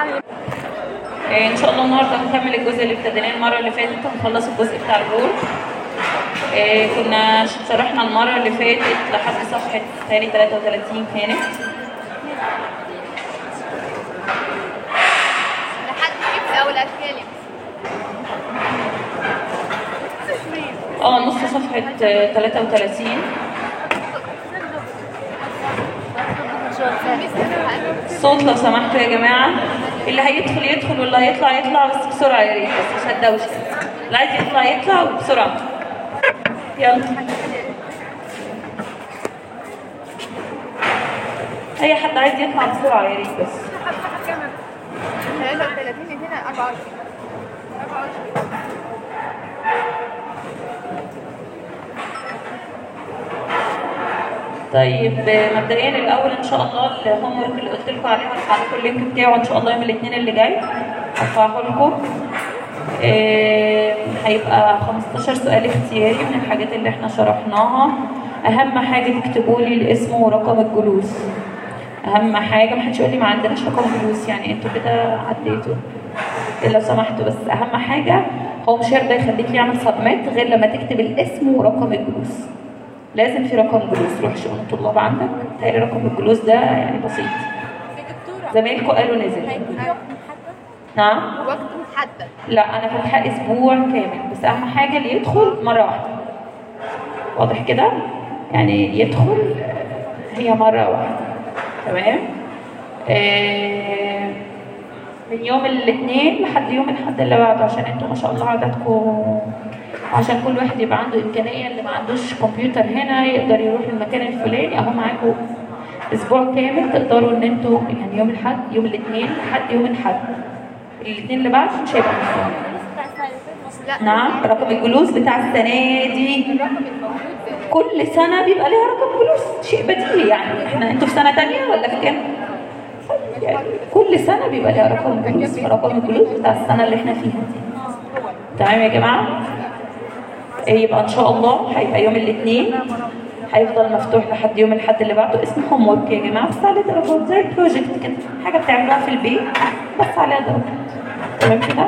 آه، ان شاء الله النهارده هنكمل الجزء اللي ابتديناه المره اللي فاتت هنخلص الجزء بتاع البورد آه، كنا شرحنا المره اللي فاتت لحد صفحه تاني 33 كانت لحد كيف أول أتكلم اه نص صفحه آه، 33 الصوت لو سمحتوا يا جماعه اللي هيدخل يدخل واللي هيطلع يطلع بس بسرعه يا ريت بس مش هتدوش اللي عايز يطلع يطلع بسرعه يلا اي حد عايز يطلع بسرعه يا ريت بس 33 هنا 24 طيب مبدئيا الاول ان شاء الله الهوم ورك اللي قلت لكم عليه هرفع لكم اللينك بتاعه ان شاء الله يوم الاثنين اللي جاي هرفعه لكم آه، هيبقى 15 سؤال اختياري من الحاجات اللي احنا شرحناها اهم حاجه تكتبوا لي الاسم ورقم الجلوس اهم حاجه ما حدش يقول لي ما عندناش رقم جلوس يعني انتوا كده عديتوا لو سمحتوا بس اهم حاجه هو مش هيرضى يخليك يعمل سبميت غير لما تكتب الاسم ورقم الجلوس لازم في رقم جلوس روح شؤون الطلاب عندك تهيألي رقم الجلوس ده يعني بسيط زمايلكم قالوا نزل نعم وقت محدد لا انا فاتحه اسبوع كامل بس اهم حاجه اللي يدخل مره واحده واضح كده يعني يدخل هي مره واحده تمام آه من يوم الاثنين لحد يوم الاحد اللي بعده عشان انتوا ما شاء الله عددكم عشان كل واحد يبقى عنده امكانيه اللي ما عندوش كمبيوتر هنا يقدر يروح المكان الفلاني اهو معاكم اسبوع كامل تقدروا ان انتوا يعني يوم الاحد يوم الاثنين لحد يوم الاحد الاثنين اللي بعده مش هيبقى مفهوم لا نعم رقم الجلوس بتاع السنه دي الرقم الموجود كل سنه بيبقى ليها رقم جلوس شيء بديهي يعني احنا انتوا في سنه تانية ولا في كام؟ يعني كل سنه بيبقى ليها رقم جلوس رقم الجلوس بتاع السنه اللي احنا فيها دي تمام يا جماعه؟ إيه يبقى ان شاء الله هيبقى يوم الاثنين هيفضل مفتوح لحد يوم الاحد اللي بعده اسمه هوم ورك يا جماعه بس عليه درجات زي بروجكت كده حاجه بتعملوها في البيت بس عليها درجات تمام كده؟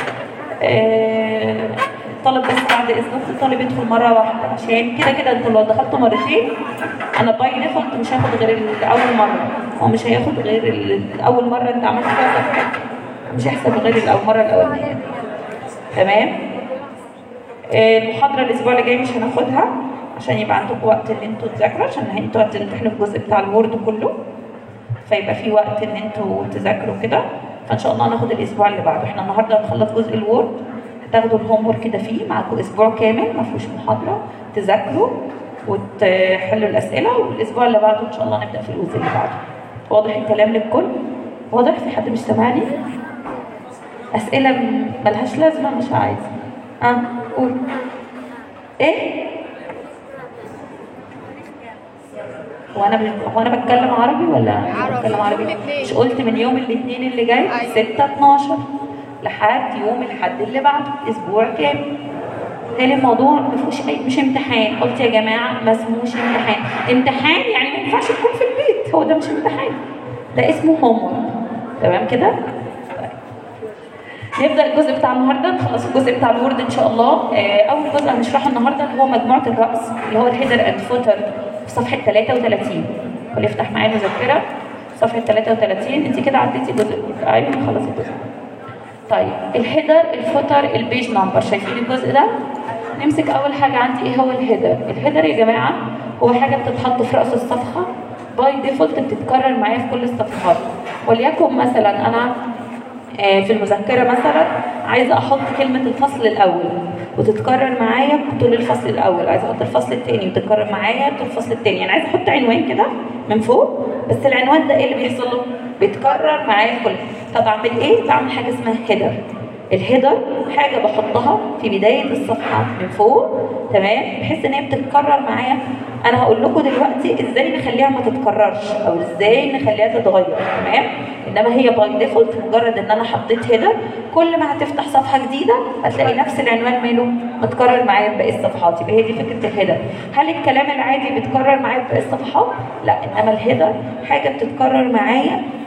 آه، طالب بس بعد اذنكم الطالب يدخل مره واحده عشان كده كده انتوا لو دخلتوا مرتين انا باي ديفولت مش هاخد غير ال- اول مره هو مش هياخد غير ال- اول مره انت عملت فيها صفحه مش هيحسب غير الأول- المره الاولانيه تمام آه، المحاضره الاسبوع اللي جاي مش هناخدها عشان يبقى عندكم وقت ان انتوا تذاكروا عشان انتوا هتمتحنوا في الجزء بتاع الوورد كله فيبقى في وقت ان انتوا تذاكروا كده فان شاء الله هناخد الاسبوع اللي بعده احنا النهارده هنخلص جزء الوورد هتاخدوا الهوم ورك ده فيه معاكم اسبوع كامل ما فيهوش محاضره تذاكروا وتحلوا الاسئله والاسبوع اللي بعده ان شاء الله نبدا في الجزء اللي بعده واضح الكلام للكل واضح في حد مش سامعني اسئله م- ملهاش لازمه مش عايزه اه قول ايه وانا ب... وانا بتكلم عربي ولا عربي. بتكلم عربي يوم الاثنين. مش قلت من يوم الاثنين اللي جاي أيوة. 6 12 لحد يوم الاحد اللي بعده اسبوع كامل تاني الموضوع ما فيهوش اي مش امتحان قلت يا جماعه ما اسموش امتحان امتحان يعني ما ينفعش تكون في البيت هو ده مش امتحان ده اسمه هوم تمام كده نبدا الجزء بتاع النهارده نخلص الجزء بتاع الورد ان شاء الله آه، اول جزء هنشرحه النهارده اللي هو مجموعه الراس اللي هو الهيدر اند فوتر في صفحه 33 واللي يفتح معايا المذكره صفحه 33 انت كده عديتي جزء ايوه خلصي الجزء طيب الهيدر الفوتر البيج نمبر شايفين الجزء ده نمسك اول حاجه عندي ايه هو الهيدر الهيدر يا جماعه هو حاجه بتتحط في راس الصفحه باي ديفولت بتتكرر معايا في كل الصفحات وليكن مثلا انا آه، في المذكره مثلا عايزه احط كلمه الفصل الاول وتتكرر معايا طول الفصل الاول عايزه احط الفصل الثاني وتتكرر معايا طول الفصل الثاني يعني عايزه احط عنوان كده من فوق بس العنوان ده ايه اللي بيحصل له بيتكرر معايا في كل طب اعمل ايه بعمل حاجه اسمها هيدر الهيدر حاجه بحطها في بدايه الصفحه من فوق تمام بحيث ان هي بتتكرر معايا انا هقول لكم دلوقتي ازاي نخليها ما تتكررش او ازاي نخليها تتغير تمام انما هي باي ديفولت مجرد ان انا حطيت هيدر كل ما هتفتح صفحه جديده هتلاقي نفس العنوان ماله متكرر معايا في باقي الصفحات يبقى هي دي فكره الهيدر هل الكلام العادي بيتكرر معايا في باقي الصفحات لا انما الهيدر حاجه بتتكرر معايا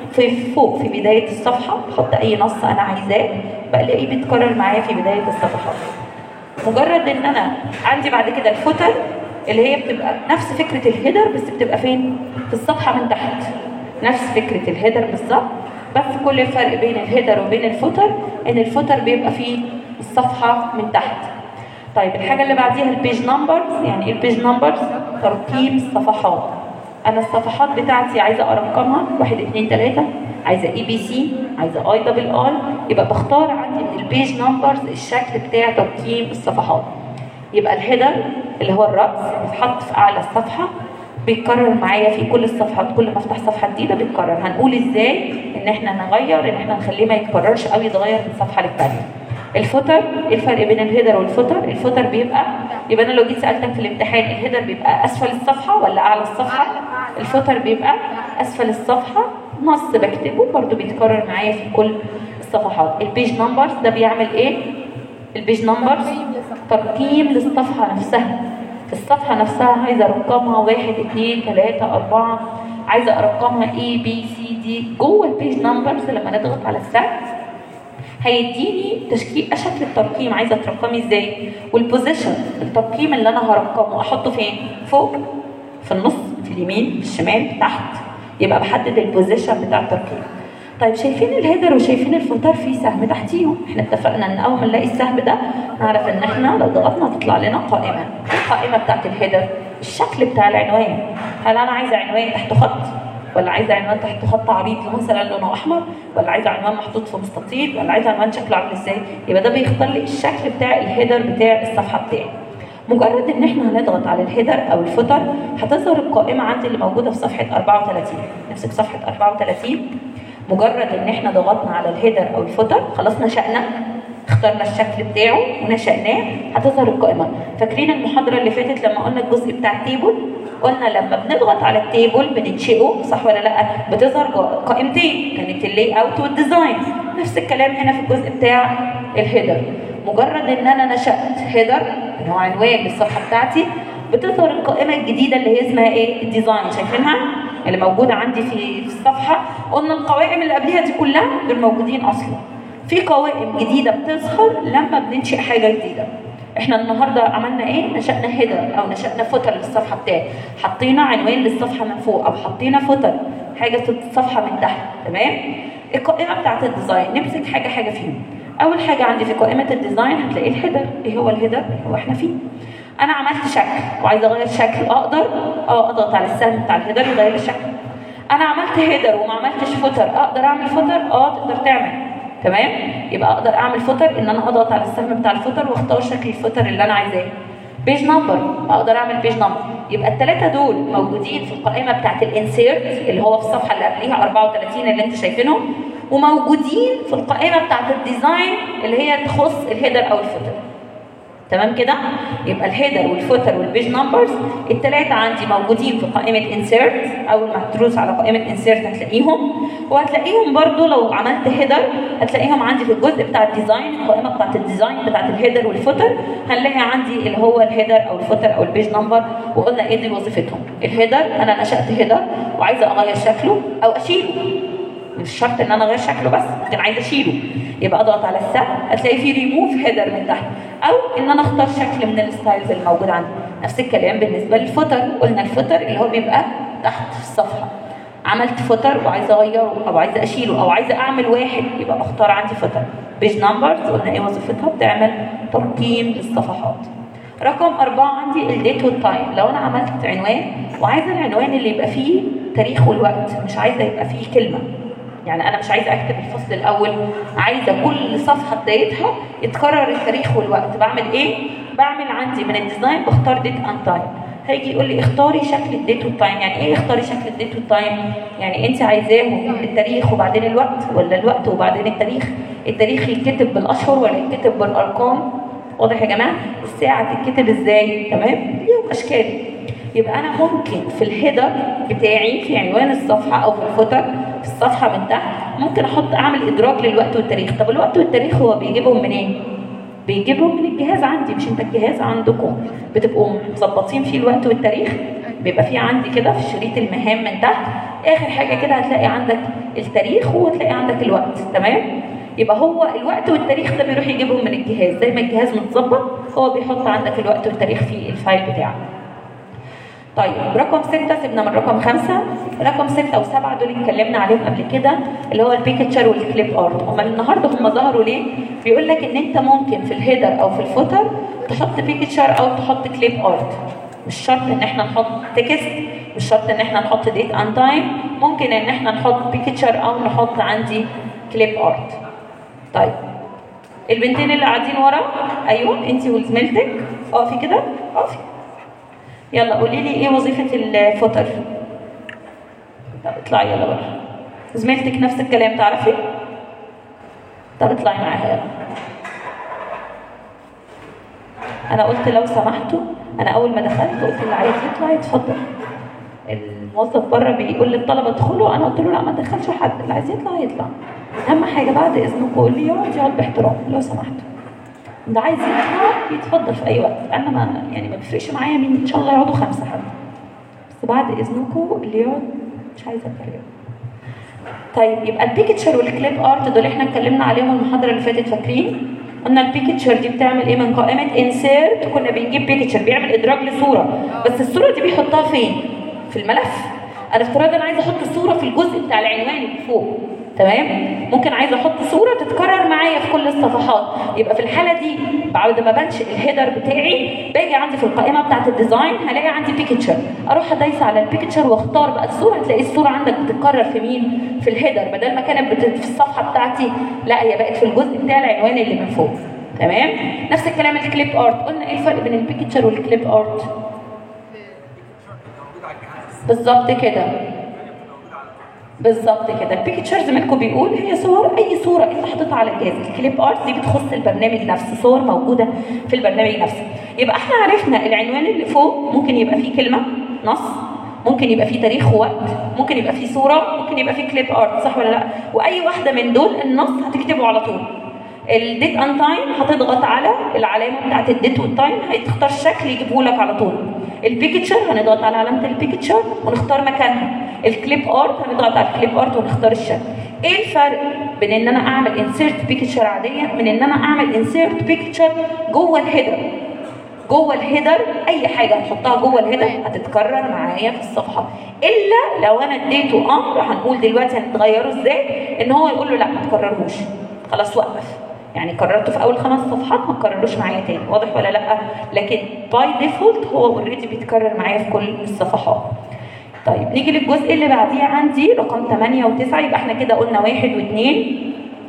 في فوق في بدايه الصفحه بحط اي نص انا عايزاه بلاقيه بيتكرر معايا في بدايه الصفحات مجرد ان انا عندي بعد كده الفوتر اللي هي بتبقى نفس فكره الهيدر بس بتبقى فين في الصفحه من تحت نفس فكره الهيدر بالظبط بس كل الفرق بين الهيدر وبين الفوتر ان الفوتر بيبقى فيه الصفحه من تحت طيب الحاجه اللي بعديها البيج نمبرز يعني ايه البيج نمبرز ترقيم الصفحات انا الصفحات بتاعتي عايزه ارقمها 1 2 3 عايزه اي بي سي عايزه اي دبل اي يبقى بختار عندي من البيج نمبرز الشكل بتاع ترقيم الصفحات يبقى الهيدر اللي هو الراس بيتحط في اعلى الصفحه بيتكرر معايا في كل الصفحات كل ما افتح صفحه جديده بيتكرر هنقول ازاي ان احنا نغير ان احنا نخليه ما يتكررش او يتغير من صفحه للتانيه الفوتر ايه الفرق بين الهيدر والفوتر الفوتر بيبقى يبقى انا لو جيت سالتك في الامتحان الهيدر بيبقى اسفل الصفحه ولا اعلى الصفحه الفوتر بيبقى اسفل الصفحه نص بكتبه برضو بيتكرر معايا في كل الصفحات البيج نمبرز ده بيعمل ايه البيج نمبرز ترقيم للصفحه نفسها في الصفحه نفسها عايزه ارقمها واحد اتنين تلاته اربعه عايزه ارقمها اي بي سي دي جوه البيج نمبرز لما نضغط على السات هيديني تشكيل شكل الترقيم عايزه ترقمي ازاي والبوزيشن الترقيم اللي انا هرقمه احطه فين فوق في النص في اليمين في الشمال تحت يبقى بحدد البوزيشن بتاع الترقيم طيب شايفين الهيدر وشايفين الفوتر في سهم تحتيهم احنا اتفقنا ان اول ما نلاقي السهم ده نعرف ان احنا لو ضغطنا هتطلع لنا قائمه القائمه بتاعت الهيدر الشكل بتاع العنوان هل انا عايزه عنوان تحت خط ولا عايزه عنوان تحت خط عريض مثلا لونه احمر ولا عايزه عنوان محطوط في مستطيل ولا عايزه عنوان شكله عامل ازاي يبقى ده بيختار لي الشكل بتاع الهيدر بتاع الصفحه بتاعي مجرد ان احنا هنضغط على الهيدر او الفوتر هتظهر القائمه عندي اللي موجوده في صفحه 34 نمسك صفحه 34 مجرد ان احنا ضغطنا على الهيدر او الفوتر خلاص نشأنا اخترنا الشكل بتاعه ونشأناه هتظهر القائمه فاكرين المحاضره اللي فاتت لما قلنا الجزء بتاع التيبل قلنا لما بنضغط على التيبل بننشئه صح ولا لا بتظهر قائمتين كانت اللاي اوت والديزاين نفس الكلام هنا في الجزء بتاع الهيدر مجرد ان انا نشأت هيدر اللي هو عنوان للصفحه بتاعتي بتظهر القائمه الجديده اللي هي اسمها ايه الديزاين شايفينها اللي موجوده عندي في الصفحه قلنا القوائم اللي قبلها دي كلها دول موجودين اصلا في قوائم جديده بتظهر لما بننشئ حاجه جديده احنا النهارده عملنا ايه نشأنا هيدر او نشأنا فوتر للصفحه بتاعي حطينا عنوان للصفحه من فوق او حطينا فوتر حاجه في الصفحه من تحت تمام القائمه بتاعت الديزاين نمسك حاجه حاجه فيهم اول حاجه عندي في قائمه الديزاين هتلاقي الهيدر ايه هو الهيدر هو احنا فيه انا عملت شكل وعايزه اغير شكل اقدر اه اضغط على السهم بتاع الهيدر يغير الشكل انا عملت هيدر وما عملتش فوتر اقدر اعمل فوتر اه تقدر تعمل تمام يبقى اقدر اعمل فوتر ان انا اضغط على السهم بتاع الفوتر واختار شكل الفوتر اللي انا عايزاه بيج نمبر اقدر اعمل بيج نمبر يبقى الثلاثه دول موجودين في القائمه بتاعت الانسيرت اللي هو في الصفحه اللي قبليها 34 اللي انتوا شايفينهم وموجودين في القائمه بتاعت الديزاين اللي هي تخص الهيدر او الفوتر تمام كده يبقى الهيدر والفوتر والبيج نمبرز الثلاثه عندي موجودين في قائمه انسيرت اول ما هتدوس على قائمه انسيرت هتلاقيهم وهتلاقيهم برضو لو عملت هيدر هتلاقيهم عندي في الجزء بتاع الديزاين القائمه بتاعت الديزاين بتاعت الهيدر والفوتر هنلاقي عندي اللي هو الهيدر او الفوتر او البيج نمبر وقلنا ايه دي وظيفتهم الهيدر انا نشات هيدر وعايزه اغير شكله او اشيله مش شرط ان انا اغير شكله بس ممكن عايزه اشيله يبقى اضغط على السهم هتلاقي فيه ريموف هيدر من تحت او ان انا اختار شكل من الستايلز اللي موجود عندي نفس الكلام بالنسبه للفوتر قلنا الفوتر اللي هو بيبقى تحت في الصفحه عملت فوتر وعايزه اغيره او عايزه اشيله او عايزه اعمل واحد يبقى بختار عندي فوتر بيج نمبرز قلنا ايه وظيفتها بتعمل ترقيم للصفحات رقم أربعة عندي الديت والتايم لو أنا عملت عنوان وعايزة العنوان اللي يبقى فيه تاريخ والوقت مش عايزة يبقى فيه كلمة يعني انا مش عايزه اكتب الفصل الاول عايزه كل صفحه بدايتها يتكرر التاريخ والوقت بعمل ايه بعمل عندي من الديزاين بختار ديت اند تايم هيجي يقول لي اختاري شكل الديت والتايم يعني ايه اختاري شكل الديت والتايم يعني انت عايزاهم التاريخ وبعدين الوقت ولا الوقت وبعدين التاريخ التاريخ يتكتب بالاشهر ولا يتكتب بالارقام واضح يا جماعه الساعه تتكتب ازاي تمام ليهم اشكال يبقى انا ممكن في الهيدر بتاعي في عنوان الصفحه او في الفوتر في الصفحه من تحت ممكن احط اعمل ادراج للوقت والتاريخ طب الوقت والتاريخ هو بيجيبهم منين بيجيبهم من الجهاز عندي مش انت الجهاز عندكم بتبقوا مظبطين فيه الوقت والتاريخ بيبقى فيه عندي كده في شريط المهام من تحت اخر حاجه كده هتلاقي عندك التاريخ وتلاقي عندك الوقت تمام يبقى هو الوقت والتاريخ ده بيروح يجيبهم من الجهاز زي ما الجهاز متظبط هو بيحط عندك الوقت والتاريخ في الفايل بتاعك طيب رقم ستة سيبنا من رقم خمسة رقم ستة وسبعة دول اتكلمنا عليهم قبل كده اللي هو البيكتشر والكليب ارت هما النهارده هم ظهروا ليه؟ بيقول لك ان انت ممكن في الهيدر او في الفوتر تحط بيكتشر او تحط كليب ارت مش شرط ان احنا نحط تكست مش شرط ان احنا نحط ديت اند تايم ممكن ان احنا نحط بيكتشر او نحط عندي كليب ارت طيب البنتين اللي قاعدين ورا ايوه انت وزميلتك اقفي كده اقفي يلا قولي لي ايه وظيفه الفوتر طب اطلعي يلا بره زميلتك نفس الكلام تعرفي طب اطلعي معاها يلا انا قلت لو سمحتوا انا اول ما دخلت قلت اللي عايز يطلع يتفضل الموظف بره بيقول للطلبه ادخلوا انا قلت له لا ما تدخلش حد اللي عايز يطلع يطلع اهم حاجه بعد اذنكم اللي يقعد يقعد باحترام لو سمحتوا اللي عايز يطلع يتفضل في اي وقت انا ما يعني ما بيفرقش معايا مين ان شاء الله يقعدوا خمسه حد بس بعد اذنكم اللي يقعد مش عايزه اتكلم طيب يبقى البيكتشر والكليب ارت دول احنا اتكلمنا عليهم المحاضره اللي فاتت فاكرين قلنا البيكتشر دي بتعمل ايه من قائمه انسيرت كنا بنجيب بيكتشر بيعمل ادراج لصوره بس الصوره دي بيحطها فين في الملف انا افتراضا عايزه احط صوره في الجزء بتاع العنوان اللي فوق تمام ممكن عايزه احط صوره تتكرر معايا في كل الصفحات يبقى في الحاله دي بعد ما بنشئ الهيدر بتاعي باجي عندي في القائمه بتاعه الديزاين هلاقي عندي بيكتشر اروح ادايس على البيكتشر واختار بقى الصوره هتلاقي الصوره عندك بتتكرر في مين في الهيدر بدل ما كانت بت- في الصفحه بتاعتي لا هي بقت في الجزء بتاع العنوان اللي من فوق تمام نفس الكلام الكليب ارت قلنا ايه الفرق بين البيكتشر والكليب ارت بالظبط كده بالظبط كده البيكتشر زميلكم بيقول هي صور اي صوره انت حاططها على الجهاز الكليب ارت دي بتخص البرنامج نفسه صور موجوده في البرنامج نفسه يبقى احنا عرفنا العنوان اللي فوق ممكن يبقى فيه كلمه نص ممكن يبقى فيه تاريخ ووقت ممكن يبقى فيه صوره ممكن يبقى فيه كليب ارت صح ولا لا واي واحده من دول النص هتكتبه على طول الديت ان تايم هتضغط على العلامه بتاعت الديت والتايم هتختار شكل يجيبه لك على طول البيكتشر هنضغط على علامه البيكتشر ونختار مكانها الكليب ارت هنضغط على الكليب ارت ونختار الشكل ايه الفرق بين ان انا اعمل انسيرت بيكتشر عاديه من ان انا اعمل انسيرت بيكتشر جوه الهيدر جوه الهيدر اي حاجه هتحطها جوه الهيدر هتتكرر معايا في الصفحه الا لو انا اديته امر هنقول دلوقتي هنتغيره ازاي ان هو يقول له لا ما تكررهوش خلاص وقف يعني كررته في اول خمس صفحات ما تكرروش معايا تاني واضح ولا لا لكن باي ديفولت هو اوريدي بيتكرر معايا في كل الصفحات طيب نيجي للجزء اللي بعديه عندي رقم 8 و9 يبقى احنا كده قلنا واحد واثنين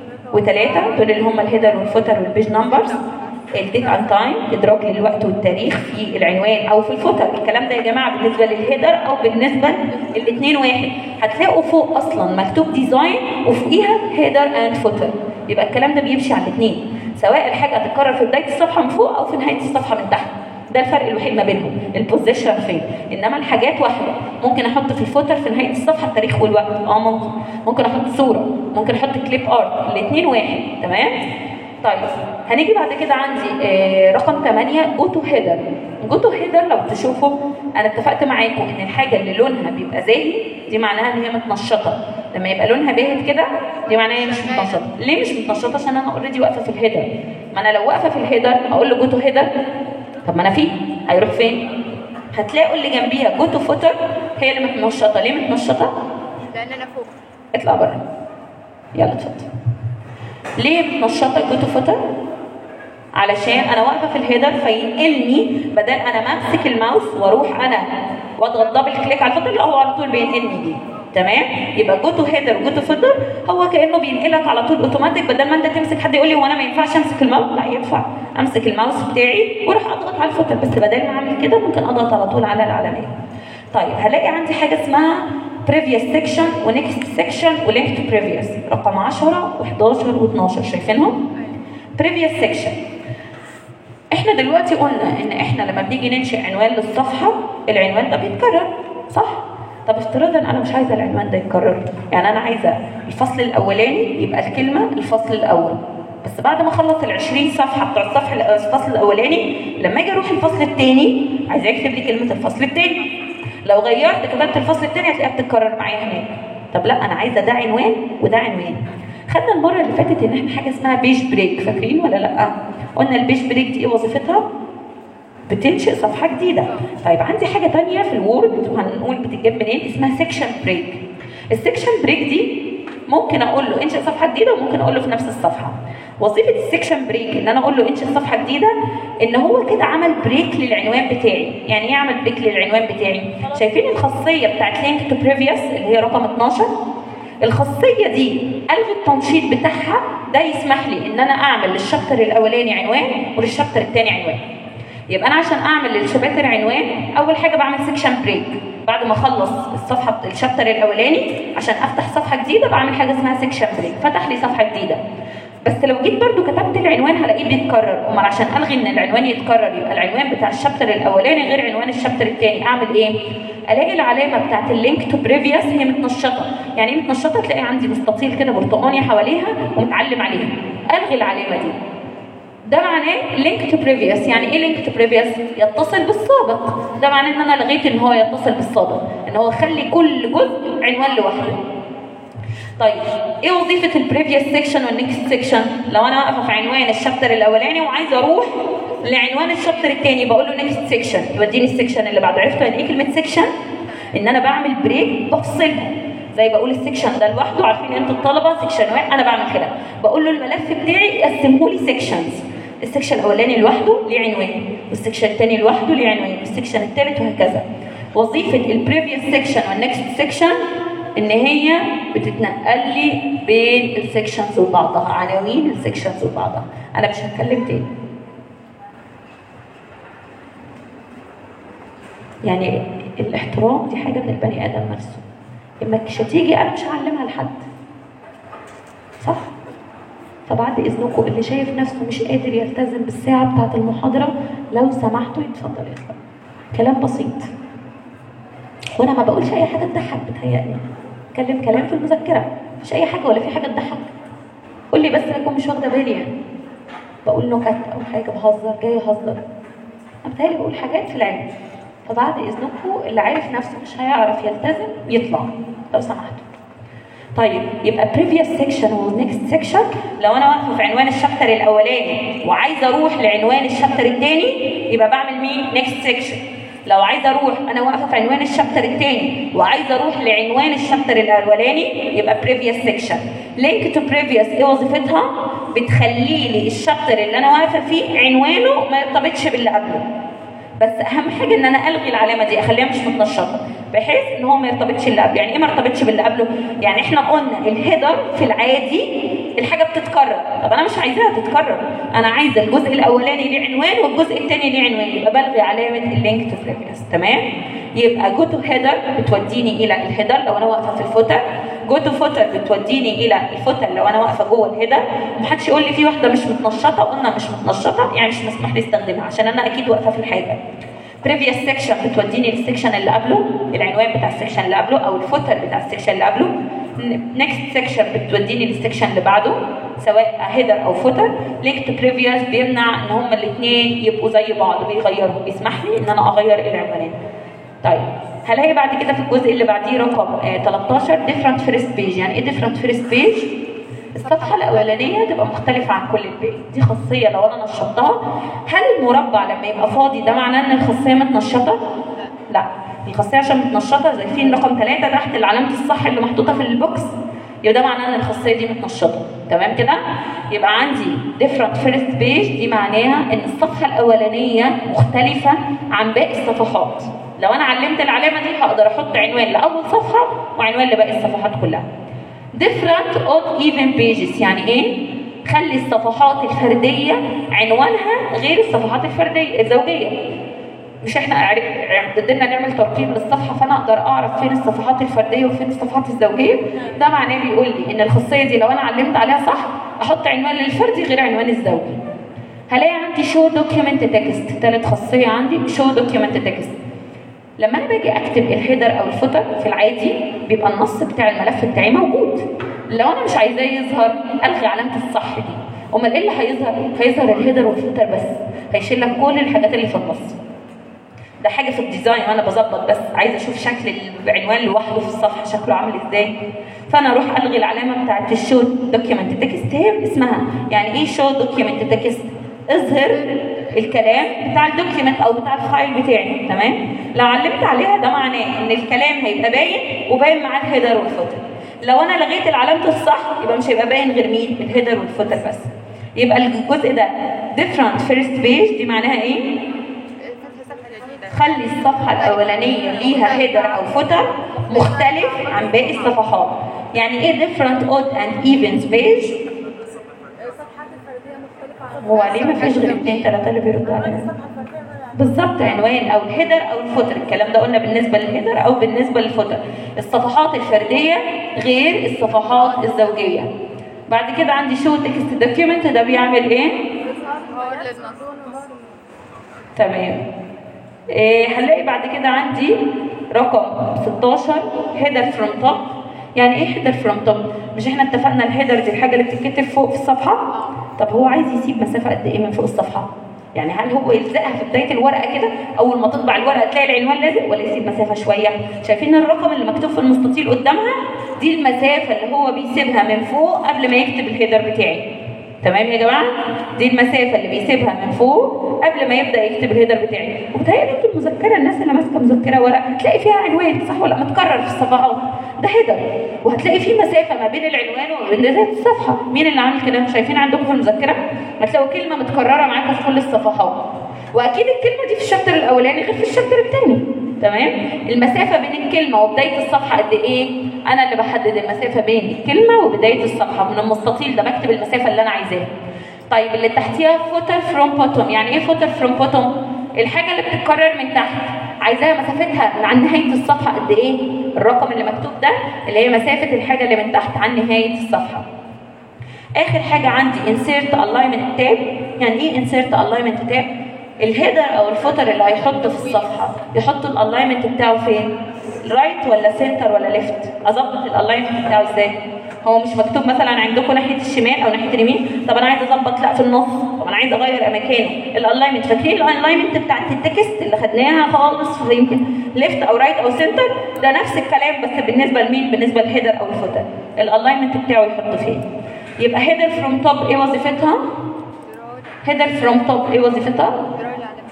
وثلاثة دول اللي هم الهيدر والفوتر والبيج نمبرز الديت ان تايم ادراك للوقت والتاريخ في العنوان او في الفوتر الكلام ده يا جماعه بالنسبه للهيدر او بالنسبه الاثنين واحد هتلاقوا فوق اصلا مكتوب ديزاين وفوقيها هيدر اند فوتر يبقى الكلام ده بيمشي على الاثنين سواء الحاجه هتتكرر في بدايه الصفحه من فوق او في نهايه الصفحه من تحت ده الفرق الوحيد ما بينهم البوزيشن فين انما الحاجات واحده ممكن احط في الفوتر في نهايه الصفحه التاريخ والوقت اه ممكن ممكن احط صوره ممكن احط كليب ارت الاثنين واحد تمام طيب هنيجي بعد كده عندي آه رقم 8 جو تو هيدر جو تو هيدر لو تشوفوا انا اتفقت معاكم ان الحاجه اللي لونها بيبقى زاهي دي معناها ان هي متنشطه لما يبقى لونها باهت كده دي معناها هي مش متنشطه ليه مش متنشطه عشان انا اوريدي واقفه في الهيدر ما انا لو واقفه في الهيدر اقول له جو تو هيدر طب ما انا فيه هيروح فين هتلاقوا اللي جنبيها جو تو فوتر هي اللي متنشطه ليه متنشطه لان انا فوق اطلع بره يلا اتفضل ليه متنشطه جو تو فوتر علشان انا واقفه في الهيدر فينقلني بدل انا ما امسك الماوس واروح انا واضغط دبل كليك على الفوتر لا هو على طول بينقلني دي تمام يبقى جو تو هيدر وجو تو فوتر هو كانه بينقلك على طول اوتوماتيك بدل ما انت تمسك حد يقول لي هو انا ما ينفعش امسك الماوس لا ينفع امسك الماوس بتاعي واروح اضغط على الفوتر بس بدل ما اعمل كده ممكن اضغط على طول على العلامات طيب هلاقي عندي حاجه اسمها previous section ونكست section ولينك تو previous رقم 10 و11 و12 شايفينهم previous section احنا دلوقتي قلنا ان احنا لما بنيجي ننشئ عنوان للصفحه العنوان ده بيتكرر صح طب افتراضا انا مش عايزه العنوان ده يتكرر يعني انا عايزه الفصل الاولاني يبقى الكلمه الفصل الاول بس بعد ما اخلص ال 20 صفحه بتوع الصفحه الفصل الاولاني لما اجي اروح الفصل الثاني عايزاه يكتب لي كلمه الفصل الثاني لو غيرت كتبت الفصل الثاني هتلاقيها بتتكرر معايا هناك طب لا انا عايزه ده عنوان وده عنوان خدنا المره اللي فاتت ان احنا حاجه اسمها بيج بريك فاكرين ولا لا قلنا البيج بريك دي ايه وظيفتها بتنشئ صفحه جديده طيب عندي حاجه تانية في الوورد وهنقول بتتجاب منين اسمها سيكشن بريك السيكشن بريك دي ممكن اقول له انشئ صفحه جديده وممكن اقول له في نفس الصفحه وظيفه السيكشن بريك ان انا اقول له انشئ صفحه جديده ان هو كده عمل بريك للعنوان بتاعي يعني ايه يعمل بريك للعنوان بتاعي شايفين الخاصيه بتاعت لينك تو بريفيوس اللي هي رقم 12 الخاصيه دي الغي التنشيط بتاعها ده يسمح لي ان انا اعمل للشابتر الاولاني عنوان وللشابتر الثاني عنوان يبقى انا عشان اعمل للشباتر عنوان اول حاجه بعمل سيكشن بريك بعد ما اخلص الصفحه الشابتر الاولاني عشان افتح صفحه جديده بعمل حاجه اسمها سيكشن بريك فتح لي صفحه جديده بس لو جيت برضو كتبت العنوان هلاقيه بيتكرر امال عشان الغي ان العنوان يتكرر يبقى العنوان بتاع الشابتر الاولاني غير عنوان الشابتر الثاني اعمل ايه الاقي العلامه بتاعت اللينك تو بريفيوس هي متنشطه يعني ايه متنشطه تلاقي عندي مستطيل كده برتقاني حواليها ومتعلم عليها الغي العلامه دي ده معناه لينك تو بريفيوس يعني ايه لينك تو بريفيوس يتصل بالسابق ده معناه ان انا لغيت ان هو يتصل بالسابق ان هو خلي كل جزء عنوان لوحده طيب ايه وظيفه البريفيوس سيكشن والنكست سيكشن لو انا واقفه في عنوان الشابتر الاولاني وعايزه اروح لعنوان الشابتر الثاني بقول له نكست سيكشن يوديني السيكشن اللي بعده عرفتوا يعني ايه كلمه سيكشن ان انا بعمل بريك بفصلهم زي بقول السكشن ده لوحده عارفين انتوا الطلبه سكشن واحد انا بعمل كده بقول له الملف بتاعي يقسمه لي سكشنز السكشن الاولاني لوحده ليه عنوان والسكشن الثاني لوحده ليه عنوان والسكشن الثالث وهكذا وظيفه البريفيوس سكشن والنكست سكشن ان هي بتتنقل لي بين السكشنز وبعضها عناوين السكشنز وبعضها انا مش هتكلم تاني يعني الاحترام دي حاجه من البني ادم نفسه اما مش هتيجي انا مش هعلمها لحد صح فبعد اذنكم اللي شايف نفسه مش قادر يلتزم بالساعه بتاعه المحاضره لو سمحتوا يتفضل يطلع كلام بسيط وانا ما بقولش اي حاجه تضحك بتهيألي اتكلم كلام في المذكره مش اي حاجه ولا في حاجه تضحك قول لي بس انا اكون مش واخده بالي يعني بقول نكت او حاجه بهزر جاي اهزر انا بتهيألي بقول حاجات في العلم فبعد اذنكم اللي عارف نفسه مش هيعرف يلتزم يطلع لو سمحتوا طيب يبقى previous section والnext section لو انا واقفه في عنوان الشابتر الاولاني وعايزه اروح لعنوان الشابتر الثاني يبقى بعمل مين next section لو عايزه اروح انا واقفه في عنوان الشابتر الثاني وعايزه اروح لعنوان الشابتر الاولاني يبقى previous section link to previous ايه وظيفتها بتخلي لي الشابتر اللي انا واقفه فيه عنوانه ما يرتبطش باللي قبله بس اهم حاجه ان انا الغي العلامه دي اخليها مش متنشطه بحيث ان هو ما يرتبطش باللي قبله يعني ايه ما يرتبطش باللي قبله يعني احنا قلنا الهيدر في العادي الحاجه بتتكرر طب انا مش عايزاها تتكرر انا عايزه الجزء الاولاني ليه عنوان والجزء الثاني ليه عنوان يبقى بلغي علامه اللينك تو بريفيوس تمام يبقى جو تو هيدر بتوديني الى الهيدر لو انا واقفه في الفوتر جو تو فوتر بتوديني الى الفوتر لو انا واقفه جوه الهيدر ومحدش يقول لي في واحده مش متنشطه قلنا مش متنشطه يعني مش مسموح لي استخدمها عشان انا اكيد واقفه في الحاجه previous section بتوديني للسكشن اللي قبله العنوان بتاع السكشن اللي قبله او الفوتر بتاع السكشن اللي قبله next section بتوديني للسكشن اللي بعده سواء هيدر او فوتر لينك تو previous بيمنع ان هما الاثنين يبقوا زي بعض بيغيروا بيسمح لي ان انا اغير العنوانات طيب هلاقي بعد كده في الجزء اللي بعديه رقم آه 13 different first page يعني ايه different first page الصفحة الأولانية تبقى مختلفة عن كل الباقي دي خاصية لو أنا نشطتها هل المربع لما يبقى فاضي ده معناه إن الخاصية متنشطة؟ لا الخاصية عشان متنشطة زي فين رقم ثلاثة تحت علامة الصح اللي محطوطة في البوكس يبقى ده معناه إن الخاصية دي متنشطة تمام كده؟ يبقى عندي different first page دي معناها إن الصفحة الأولانية مختلفة عن باقي الصفحات لو أنا علمت العلامة دي هقدر أحط عنوان لأول صفحة وعنوان لباقي الصفحات كلها different odd even pages يعني ايه؟ خلي الصفحات الفردية عنوانها غير الصفحات الفردية الزوجية مش احنا عددنا نعمل ترتيب للصفحة فانا اقدر اعرف فين الصفحات الفردية وفين الصفحات الزوجية ده معناه بيقول لي ان الخاصية دي لو انا علمت عليها صح احط عنوان للفردي غير عنوان الزوجي هلاقي عندي شو دوكيومنت تكست ثالث خاصية عندي شو دوكيومنت تكست لما انا باجي اكتب الهيدر او الفوتر في العادي بيبقى النص بتاع الملف بتاعي موجود لو انا مش عايزاه يظهر الغي علامه الصح دي امال ايه اللي هيظهر هيظهر الهيدر والفوتر بس هيشيل لك كل الحاجات اللي في النص ده حاجه في الديزاين وانا بظبط بس عايزه اشوف شكل العنوان لوحده في الصفحه شكله عامل ازاي فانا اروح الغي العلامه بتاعت الشو دوكيمنت تكست هي اسمها يعني ايه شو دوكيمنت تكست اظهر الكلام بتاع الدوكيمنت او بتاع الفايل بتاعي تمام لو علمت عليها ده معناه ان الكلام هيبقى باين وباين معاه الهيدر والفوتر لو انا لغيت العلامه الصح يبقى مش هيبقى باين غير مين الهيدر والفوتر بس يبقى الجزء ده different first page دي معناها ايه فتح صفحة جديدة خلي الصفحة الأولانية ليها هيدر أو فوتر مختلف عن باقي الصفحات يعني إيه different odd and evens page الصفحات الفردية مختلفة عن هو ليه ما فيش غير اتنين تلاتة اللي بيردوا علينا الصفحة الفردية غير عن بالظبط عنوان أو الهيدر أو الفوتر الكلام ده قلنا بالنسبة للهيدر أو بالنسبة للفوتر الصفحات الفردية غير الصفحات الزوجية بعد كده عندي شو تكست دوكيومنت ده بيعمل ايه؟ هو للنظر تمام إيه هنلاقي بعد كده عندي رقم 16 هيدر فروم توب يعني ايه هيدر فروم توب مش احنا اتفقنا الهيدر دي الحاجه اللي بتتكتب فوق في الصفحه طب هو عايز يسيب مسافه قد ايه من فوق الصفحه يعني هل هو يلزقها في بدايه الورقه كده اول ما تطبع الورقه تلاقي العنوان لازق ولا يسيب مسافه شويه شايفين الرقم اللي مكتوب في المستطيل قدامها دي المسافه اللي هو بيسيبها من فوق قبل ما يكتب الهيدر بتاعي تمام يا جماعه دي المسافه اللي بيسيبها من فوق قبل ما يبدا يكتب الهيدر بتاعي وبتهيألي انتوا المذكره الناس اللي ماسكه مذكره ورق هتلاقي فيها عنوان صح ولا متكرر في الصفحات ده هيدر وهتلاقي فيه مسافه ما بين العنوان وبين بدايه الصفحه مين اللي عامل كده شايفين عندكم في المذكره هتلاقوا كلمه متكرره معاكم في كل الصفحات واكيد الكلمه دي في الشابتر الاولاني غير في الشابتر الثاني تمام المسافه بين الكلمه وبدايه الصفحه قد ايه انا اللي بحدد المسافه بين الكلمه وبدايه الصفحه من المستطيل ده بكتب المسافه اللي انا عايزاها طيب اللي تحتيها فوتر فروم بوتوم يعني ايه فوتر فروم بوتوم الحاجه اللي بتتكرر من تحت عايزاها مسافتها من عن نهايه الصفحه قد ايه الرقم اللي مكتوب ده اللي هي مسافه الحاجه اللي من تحت عن نهايه الصفحه اخر حاجه عندي insert alignment tab يعني ايه insert alignment tab الهيدر او الفوتر اللي هيحطه في الصفحه يحط الالاينمنت بتاعه فين رايت ولا سنتر ولا ليفت اظبط الالاينمنت بتاعه ازاي هو مش مكتوب مثلا عندكم ناحيه الشمال او ناحيه اليمين طب انا عايز اظبط لا في النص طب انا عايز اغير اماكنه الالاينمنت فاكرين الالاينمنت بتاعت التكست اللي خدناها خالص في يمكن ليفت او رايت او سنتر ده نفس الكلام بس بالنسبه لمين بالنسبه للهيدر او الفوتر الالاينمنت بتاعه يحطه فين يبقى هيدر فروم توب ايه وظيفتها هيدر فروم توب ايه وظيفتها جراية العلامة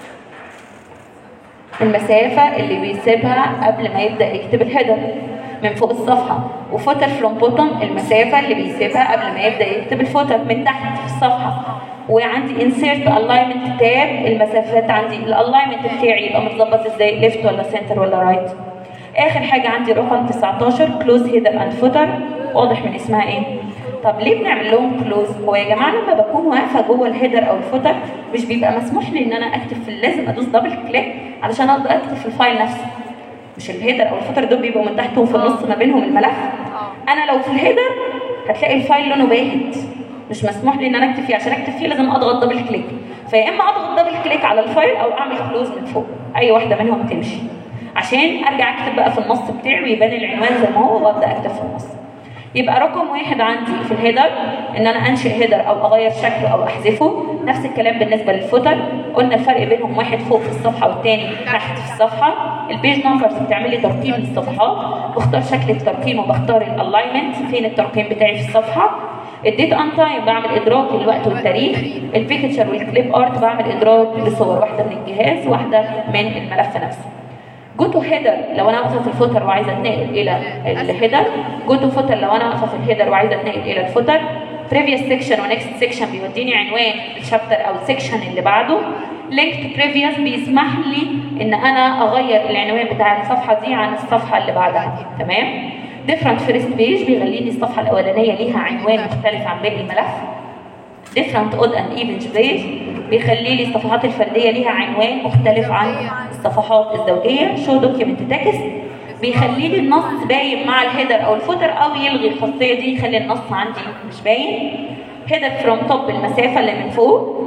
المسافة اللي بيسيبها قبل ما يبدأ يكتب الهيدر من فوق الصفحة وفوتر فروم بوتوم المسافة اللي بيسيبها قبل ما يبدأ يكتب الفوتر من تحت في الصفحة وعندي insert alignment tab المسافات عندي الالاينمنت بتاعي يبقى متظبط ازاي ليفت ولا سنتر ولا رايت اخر حاجة عندي رقم 19 كلوز هيدر اند فوتر واضح من اسمها ايه طب ليه بنعمل لهم كلوز هو يا جماعه لما بكون واقفه جوه الهيدر او الفوتر مش بيبقى مسموح لي ان انا اكتب في لازم ادوس دبل كليك علشان اقدر اكتب في الفايل نفسه مش الهيدر او الفوتر دول بيبقوا من تحت وفي النص ما بينهم الملف انا لو في الهيدر هتلاقي الفايل لونه باهت مش مسموح لي ان انا اكتب فيه عشان اكتب فيه لازم اضغط دبل كليك فيا اما اضغط دبل كليك على الفايل او اعمل كلوز من فوق اي واحده منهم تمشي عشان ارجع اكتب بقى في النص بتاعي ويبان العنوان زي ما هو وابدا اكتب في النص يبقى رقم واحد عندي في الهيدر ان انا انشئ هيدر او اغير شكله او احذفه نفس الكلام بالنسبه للفوتر قلنا الفرق بينهم واحد فوق في الصفحه والتاني تحت في الصفحه البيج نمبرز بتعمل لي ترقيم للصفحات بختار شكل الترقيم وبختار الالاينمنت فين الترقيم بتاعي في الصفحه الديت ان تايم بعمل ادراك للوقت والتاريخ البيكتشر والكليب ارت بعمل ادراك لصور واحده من الجهاز واحده من الملف نفسه جو تو هيدر لو انا واقفه في الفوتر وعايزه اتنقل الى الهيدر جو تو فوتر لو انا واقفه في الهيدر وعايزه اتنقل الى الفوتر previous section ونكست section بيوديني عنوان الشابتر او السكشن اللي بعده link to previous بيسمح لي ان انا اغير العنوان بتاع الصفحه دي عن الصفحه اللي بعدها تمام different first page بيخليني الصفحه الاولانيه ليها عنوان مختلف عن باقي الملف different odd and even page بيخلي لي الصفحات الفرديه ليها عنوان مختلف عن الصفحات الزوجيه show document text بيخلي لي النص باين مع الهيدر او الفوتر او يلغي الخاصيه دي يخلي النص عندي مش باين هيدر فروم توب المسافه اللي من فوق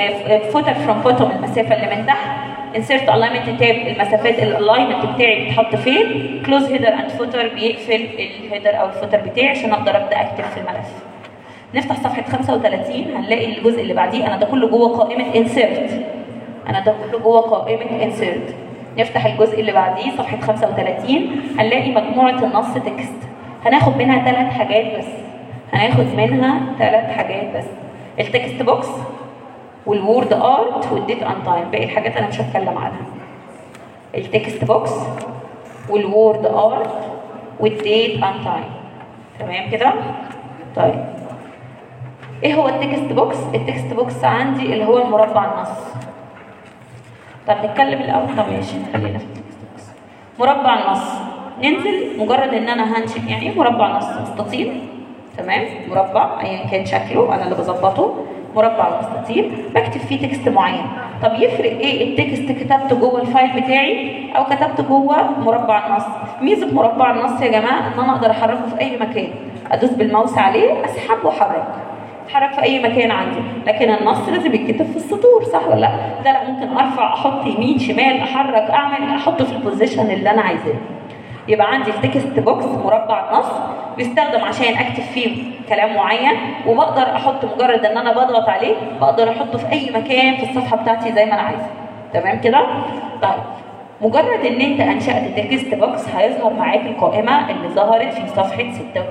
فوتر فروم بوتوم المسافه اللي من تحت insert alignment tab المسافات الالاينمنت بتاعي بيتحط فين close header and footer بيقفل الهيدر او الفوتر بتاعي عشان اقدر ابدا اكتب في الملف نفتح صفحه 35 هنلاقي الجزء اللي بعديه انا ده كله جوه قائمه insert انا ده كله جوه قائمه insert نفتح الجزء اللي بعديه صفحه 35 هنلاقي مجموعه النص تكست هناخد منها ثلاث حاجات بس هناخد منها ثلاث حاجات بس التكست بوكس والوورد ارت والديت ان تايم باقي الحاجات انا مش هتكلم عنها التكست بوكس والوورد ارت والديت ان تايم تمام كده طيب ايه هو التكست بوكس التكست بوكس عندي اللي هو المربع النص طب نتكلم الاول طب ماشي خلينا في التكست بوكس مربع النص ننزل مجرد ان انا هنشئ يعني ايه مربع نص مستطيل تمام مربع ايا كان شكله انا اللي بظبطه مربع مستطيل بكتب فيه تكست معين طب يفرق ايه التكست كتبته جوه الفايل بتاعي او كتبته جوه مربع النص ميزه مربع النص يا جماعه ان انا اقدر احركه في اي مكان ادوس بالماوس عليه اسحب واحرك اتحرك في اي مكان عندي لكن النص لازم يتكتب في السطور صح ولا لا ده لا ممكن ارفع احط يمين شمال احرك اعمل احطه في البوزيشن اللي انا عايزاه يبقى عندي التكست بوكس مربع النص بيستخدم عشان اكتب فيه كلام معين وبقدر احط مجرد ان انا بضغط عليه بقدر احطه في اي مكان في الصفحه بتاعتي زي ما انا عايزه تمام كده طيب مجرد ان انت انشات تكست بوكس هيظهر معاك القائمه اللي ظهرت في صفحه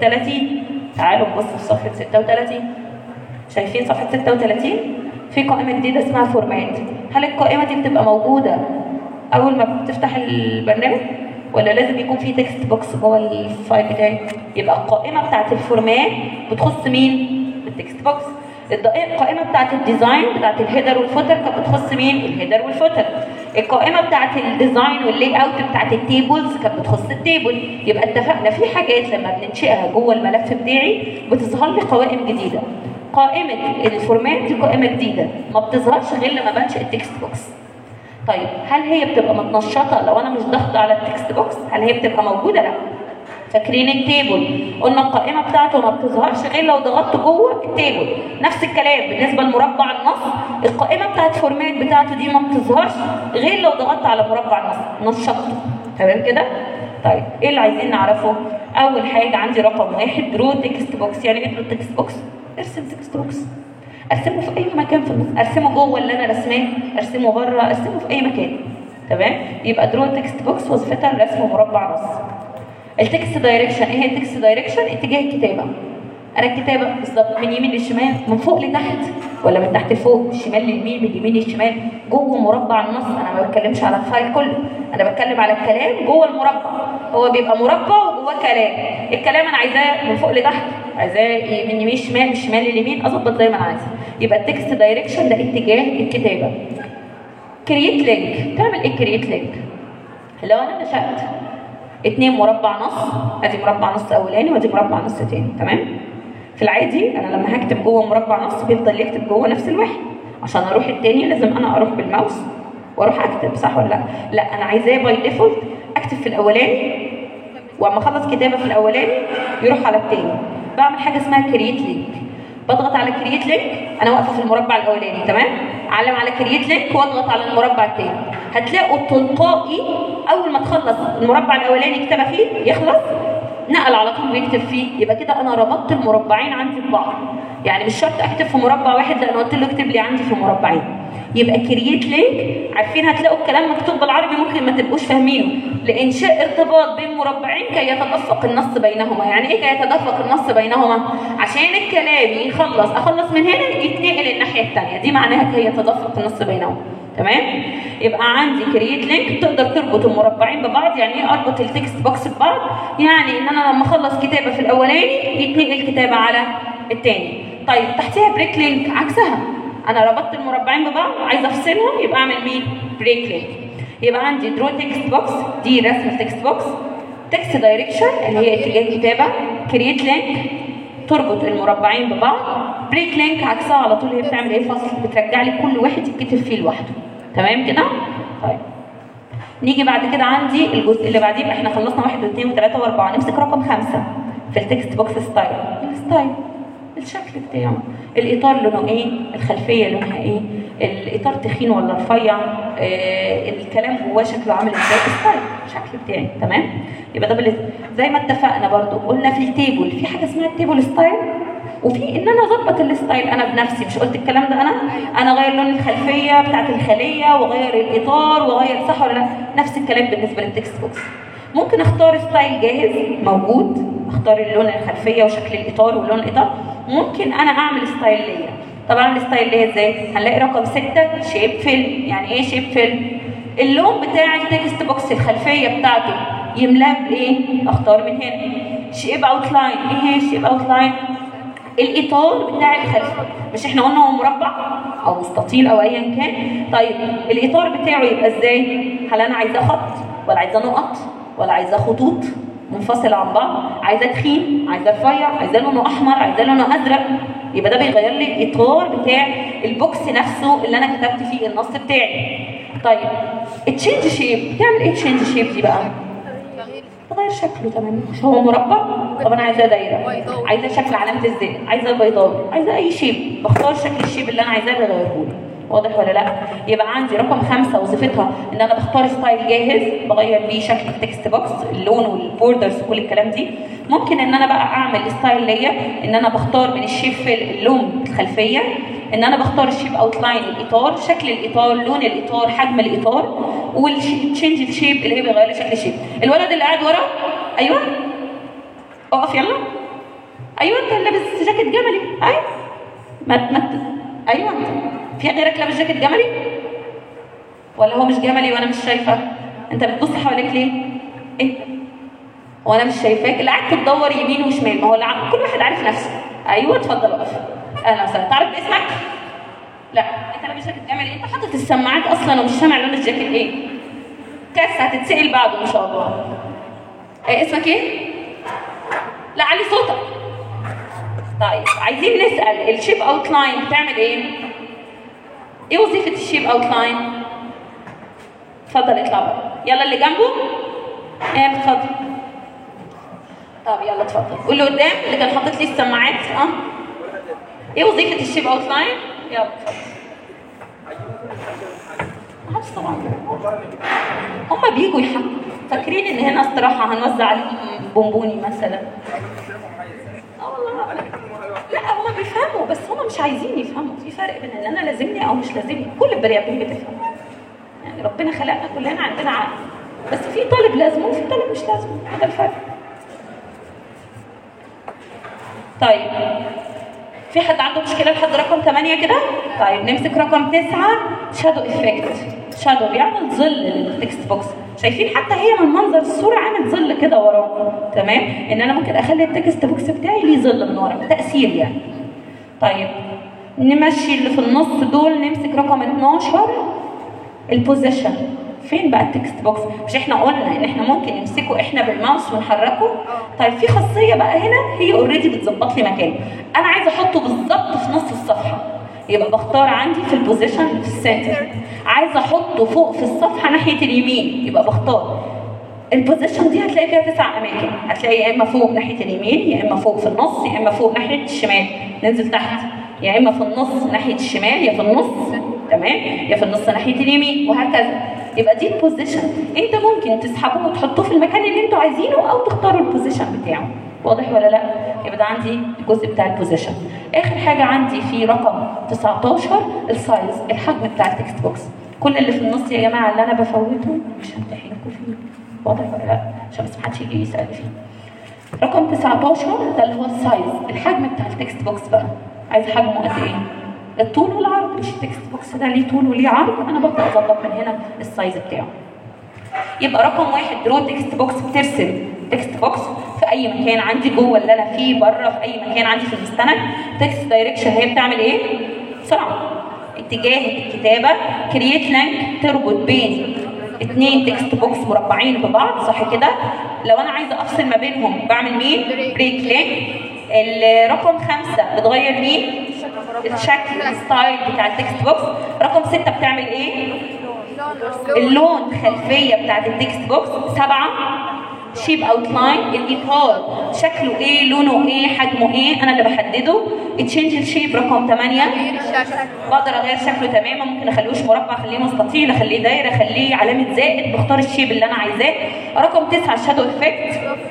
36 تعالوا نبص في صفحه 36 شايفين صفحه 36 في قائمه جديده اسمها فورمات هل القائمه دي بتبقى موجوده اول ما بتفتح البرنامج ولا لازم يكون في تكست بوكس جوه الفايل بتاعي يبقى القائمه بتاعت الفورمات بتخص مين التكست بوكس القائمه بتاعت الديزاين بتاعت الهيدر والفوتر كانت بتخص مين الهيدر والفوتر القائمه بتاعت الديزاين واللاي اوت بتاعت التيبلز كانت بتخص التيبل يبقى اتفقنا في حاجات لما بننشئها جوه الملف بتاعي بتظهر لي قوائم جديده قائمه الفورمات دي قائمه جديده ما بتظهرش غير لما بنشئ التكست بوكس طيب هل هي بتبقى متنشطه لو انا مش ضاغطه على التكست بوكس هل هي بتبقى موجوده لا فاكرين التيبل قلنا القائمه بتاعته ما بتظهرش غير لو ضغطت جوه التيبل نفس الكلام بالنسبه لمربع النص القائمه بتاعت فورمات بتاعته دي ما بتظهرش غير لو ضغطت على مربع النص نشطته تمام كده طيب ايه اللي عايزين نعرفه اول حاجه عندي رقم واحد درو تكست بوكس يعني ايه درو تكست بوكس ارسم تكست بوكس ارسمه في اي مكان في النص ارسمه جوه اللي انا رسماه ارسمه بره ارسمه في اي مكان تمام يبقى درو تكست بوكس وظيفتها رسم مربع نص التكست دايركشن ايه هي التكست دايركشن اتجاه الكتابه انا الكتابه بالظبط من يمين للشمال من فوق لتحت ولا من تحت لفوق من الشمال لليمين من اليمين للشمال جوه مربع النص انا ما بتكلمش على الفايل كله انا بتكلم على الكلام جوه المربع هو بيبقى مربع وجواه كلام الكلام انا عايزاه من فوق لتحت عايزاه من يمين شمال من شمال لليمين اظبط زي ما انا عايزه يبقى التكست دايركشن ده اتجاه الكتابه كرييت لينك تعمل ايه كرييت لينك لو انا نشات اتنين مربع نص ادي مربع نص اولاني وادي مربع نص تاني تمام في العادي انا لما هكتب جوه مربع نص بيفضل يكتب جوه نفس الواحد عشان اروح التاني لازم انا اروح بالماوس واروح اكتب صح ولا لا لا انا عايزاه باي ديفولت اكتب في الاولاني واما اخلص كتابه في الاولاني يروح على التاني بعمل حاجه اسمها كرييت لينك بضغط على كرييت لينك انا واقفه في المربع الاولاني تمام اعلم على كرييت لينك واضغط على المربع الثاني هتلاقوا تلقائي اول ما تخلص المربع الاولاني كتابه فيه يخلص نقل على طول ويكتب فيه يبقى كده انا ربطت المربعين عندي ببعض يعني مش شرط اكتب في مربع واحد لان قلت له اكتب لي عندي في مربعين يبقى كرييت لينك عارفين هتلاقوا الكلام مكتوب بالعربي ممكن ما تبقوش فاهمينه لانشاء ارتباط بين مربعين كي يتدفق النص بينهما يعني ايه كي يتدفق النص بينهما عشان الكلام يخلص اخلص من هنا يتنقل الناحيه الثانيه دي معناها كي يتدفق النص بينهما تمام يبقى عندي كرييت لينك تقدر تربط المربعين ببعض يعني ايه اربط التكست بوكس ببعض يعني ان انا لما اخلص كتابه في الاولاني يتنقل كتابه على الثاني طيب تحتها بريك لينك عكسها انا ربطت المربعين ببعض عايزه افصلهم يبقى اعمل مين بريك لينك يبقى عندي درو تكست بوكس دي رسم التكست بوكس تكست دايركشن اللي هي اتجاه الكتابه كرييت لينك تربط المربعين ببعض بريك لينك عكسها على طول هي بتعمل ايه فصل بترجع لي كل واحد يتكتب فيه لوحده تمام كده طيب نيجي بعد كده عندي الجزء اللي بعديه يبقى احنا خلصنا واحد واثنين وثلاثه واربعه نمسك رقم خمسه في التكست بوكس ستايل الستايل الشكل بتاعه الاطار لونه ايه الخلفيه لونها ايه الاطار تخين ولا رفيع آه الكلام جواه شكله عامل ازاي ستايل الشكل بتاعي تمام يبقى ده بالنسبه زي ما اتفقنا برضو قلنا في التيبل في حاجه اسمها التيبل ستايل وفي ان انا اظبط الستايل انا بنفسي مش قلت الكلام ده انا انا اغير لون الخلفيه بتاعت الخليه واغير الاطار واغير صح ولا لا نفس الكلام بالنسبه للتكست بوكس ممكن اختار ستايل جاهز موجود اختار اللون الخلفيه وشكل الاطار ولون الاطار ممكن انا اعمل ستايل ليا طب اعمل ستايل ليا ازاي هنلاقي رقم ستة شيب فيل يعني ايه شيب فيل اللون بتاع التكست بوكس الخلفيه بتاعته يملاه بايه اختار من هنا شيب اوت لاين ايه هي شيب اوت لاين الاطار بتاع الخلفيه مش احنا قلنا هو مربع او مستطيل او ايا كان طيب الاطار بتاعه يبقى ازاي هل انا عايزاه خط ولا عايزاه نقط ولا عايزاه خطوط منفصله عن بعض عايزاه تخين عايزاه رفيع عايزاه لونه احمر عايزاه لونه ازرق يبقى ده بيغير لي الاطار بتاع البوكس نفسه اللي انا كتبت فيه النص بتاعي طيب التشينج شيب بتعمل ايه التشينج شيب دي بقى تغيير تغير شكله تماما مش هو مربع طب انا عايزاه دايره بيضاوي. عايزاه شكل علامه الزائد عايزاه بيضاوي عايزاه اي شيب بختار شكل الشيب اللي انا عايزاه بغيره لي واضح ولا لا يبقى عندي رقم خمسة وظيفتها ان انا بختار ستايل جاهز بغير بيه شكل التكست بوكس اللون والبوردرز وكل الكلام دي ممكن ان انا بقى اعمل ستايل ليا ان انا بختار من الشيب في اللون الخلفيه ان انا بختار الشيب اوت لاين الاطار شكل الاطار لون الاطار حجم الاطار والتشينج الشيب اللي هي بيغير لي شكل الشيب الولد اللي قاعد ورا ايوه اقف يلا ايوه انت اللي لابس جاكيت جملي ايوه ما ما ايوه انت في غيرك لابس جاكيت جملي ولا هو مش جملي وانا مش شايفه انت بتبص حواليك ليه ايه وانا مش شايفاك اللي قاعد تدور يمين وشمال ما هو اللي عم... كل واحد عارف نفسه ايوه اتفضل اقف اهلا وسهلا تعرف اسمك لا انت لابس جاكيت جملي انت حاطط السماعات اصلا ومش سامع لون الجاكيت ايه كاس هتتسال بعده ان شاء الله ايه اسمك ايه لا علي صوتك طيب عايزين نسال الشيب اوت لاين بتعمل ايه ايه وظيفه الشيب اوت لاين اتفضل اطلع بره يلا اللي جنبه ايه اتفضل طب يلا اتفضل واللي قدام اللي كان حاطط لي السماعات اه ايه وظيفه الشيب اوت لاين يلا اتفضل معرفش طبعا هما بيجوا يحكوا فاكرين ان هنا استراحه هنوزع عليهم بونبوني مثلا اه والله لا هما بيفهموا بس هما مش عايزين يفهموا في فرق بين ان انا لازمني او مش لازمني كل البني ادمين بتفهم يعني ربنا خلقنا كلنا عندنا عقل بس في طالب لازمه وفي طالب مش لازمه هذا الفرق طيب في حد عنده مشكله لحد رقم 8 كده طيب نمسك رقم 9 شادو افكت شادو بيعمل ظل للتكست بوكس شايفين حتى هي من منظر الصوره عامل ظل كده وراه تمام ان انا ممكن اخلي التكست بوكس بتاعي ليه ظل من ورا تاثير يعني طيب نمشي اللي في النص دول نمسك رقم 12 البوزيشن فين بقى التكست بوكس مش احنا قلنا ان احنا ممكن نمسكه احنا بالماوس ونحركه طيب في خاصيه بقى هنا هي اوريدي بتظبط لي مكانه انا عايزه احطه بالظبط في نص الصفحه يبقى بختار عندي في البوزيشن في السنتر عايزه احطه فوق في الصفحه ناحيه اليمين يبقى بختار البوزيشن دي هتلاقي فيها تسع اماكن هتلاقي يا اما فوق ناحيه اليمين يا اما فوق في النص يا اما فوق ناحيه الشمال ننزل تحت يا اما في النص ناحيه الشمال يا في النص تمام يا في النص ناحيه اليمين وهكذا يبقى دي البوزيشن انت ممكن تسحبوه وتحطوه في المكان اللي انتوا عايزينه او تختاروا البوزيشن بتاعه واضح ولا لا يبقى ده عندي الجزء بتاع البوزيشن اخر حاجه عندي في رقم 19 السايز الحجم بتاع التكست بوكس كل اللي في النص يا جماعه اللي انا بفوته مش همتحن لكم فيه واضح ولا لا عشان بس محدش يجي يسال فيه رقم 19 ده اللي هو السايز الحجم بتاع التكست بوكس بقى عايز حجمه قد ايه الطول والعرض مش التكست بوكس ده ليه طول وليه عرض انا ببدا اظبط من هنا السايز بتاعه يبقى رقم واحد درو تكست بوكس بترسم تكست بوكس في اي مكان عندي جوه اللي انا فيه بره في اي مكان عندي في المستند تكست دايركشن هي بتعمل ايه؟ بسرعه اتجاه الكتابه كرييت لينك تربط بين اتنين تكست بوكس مربعين ببعض صح كده؟ لو انا عايزه افصل ما بينهم بعمل مين؟ بريك لينك الرقم خمسة بتغير مين؟ الشكل الستايل بتاع التكست بوكس رقم ستة بتعمل ايه؟ اللون خلفية بتاعت التكست بوكس سبعة شيب اوت لاين الاطار شكله ايه لونه ايه حجمه ايه انا اللي بحدده تشينج الشيب رقم 8 تغيير الشكل بقدر اغير شكله تماما ممكن اخليهوش مربع اخليه مستطيل اخليه دايره اخليه علامه زائد بختار الشيب اللي انا عايزاه رقم 9 الشادو افكت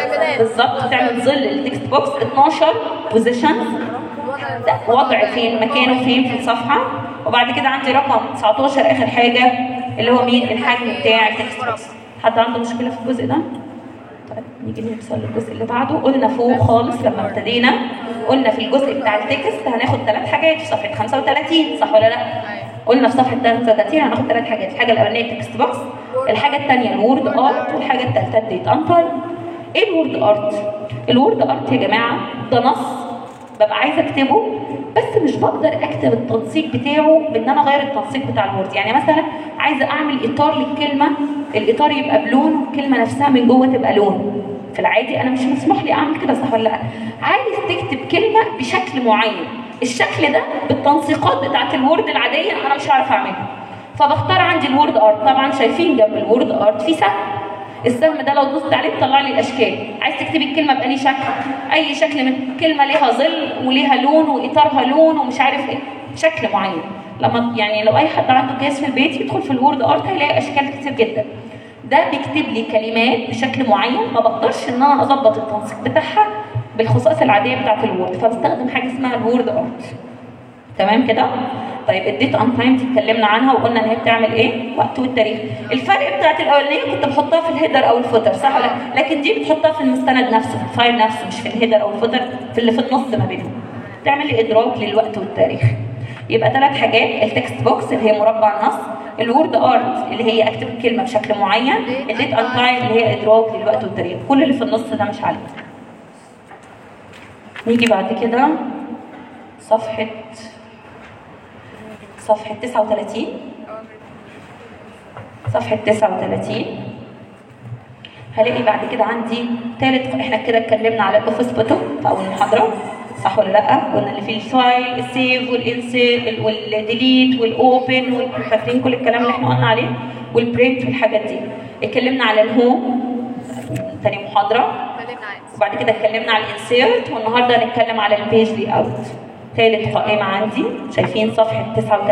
بالظبط تعمل ظل التكست بوكس 12 بوزيشنز وضع فين مكانه فين في الصفحه وبعد كده عندي رقم 19 اخر حاجه اللي هو مين الحجم بتاع التكست بوكس حد عنده مشكله في الجزء ده طيب نيجي نوصل للجزء اللي بعده قلنا فوق خالص لما ابتدينا قلنا في الجزء بتاع التكست هناخد ثلاث حاجات في صفحه 35 صح ولا لا قلنا في صفحه 33 هناخد ثلاث حاجات الحاجه الاولانيه التكست بوكس الحاجه الثانيه الوورد ارت والحاجه الثالثه الديت انتايم ايه الوورد ارت الوورد ارت يا جماعه ده نص ببقى عايزه اكتبه بس مش بقدر اكتب التنسيق بتاعه بان انا اغير التنسيق بتاع الوورد يعني مثلا عايزه اعمل اطار للكلمه الاطار يبقى بلون والكلمه نفسها من جوه تبقى لون في العادي انا مش مسموح لي اعمل كده صح ولا لا عايز تكتب كلمه بشكل معين الشكل ده بالتنسيقات بتاعت الوورد العاديه انا مش هعرف اعملها فبختار عندي الوورد ارت طبعا شايفين جنب الوورد ارت في سهم السهم ده لو دوست عليه بيطلع لي الاشكال عايز تكتبي الكلمه باي شكل اي شكل من كلمه ليها ظل وليها لون واطارها لون ومش عارف ايه شكل معين لما يعني لو اي حد عنده جهاز في البيت يدخل في الوورد ارت هيلاقي اشكال كتير جدا ده بيكتب لي كلمات بشكل معين ما بقدرش ان انا اظبط التنسيق بتاعها بالخصائص العاديه بتاعت الوورد فبستخدم حاجه اسمها الوورد ارت تمام كده طيب الديت ان تايم دي اتكلمنا عنها وقلنا ان هي بتعمل ايه وقت والتاريخ الفرق بتاعت الاولانيه كنت بحطها في الهيدر او الفوتر صح ولا لا؟ لكن دي بتحطها في المستند نفسه في الفايل نفسه مش في الهيدر او الفوتر في اللي في النص ما بينهم تعمل لي ادراك للوقت والتاريخ يبقى ثلاث حاجات التكست بوكس اللي هي مربع النص الوورد ارت اللي هي اكتب الكلمه بشكل معين الديت ان تايم اللي هي ادراك للوقت والتاريخ كل اللي في النص ده مش عليه نيجي بعد كده صفحه صفحة 39 صفحة 39 هلاقي بعد كده عندي ثالث احنا كده اتكلمنا على الاوفيس بوتو في اول محاضرة صح ولا لا؟ قلنا اللي فيه الفايل السيف والانسير والديليت والاوبن فاكرين كل الكلام اللي احنا قلنا عليه والبرنت والحاجات دي اتكلمنا على الهوم تاني محاضرة وبعد كده اتكلمنا على الانسيرت والنهارده هنتكلم على البيج لي اوت ثالث قائمة عندي شايفين صفحة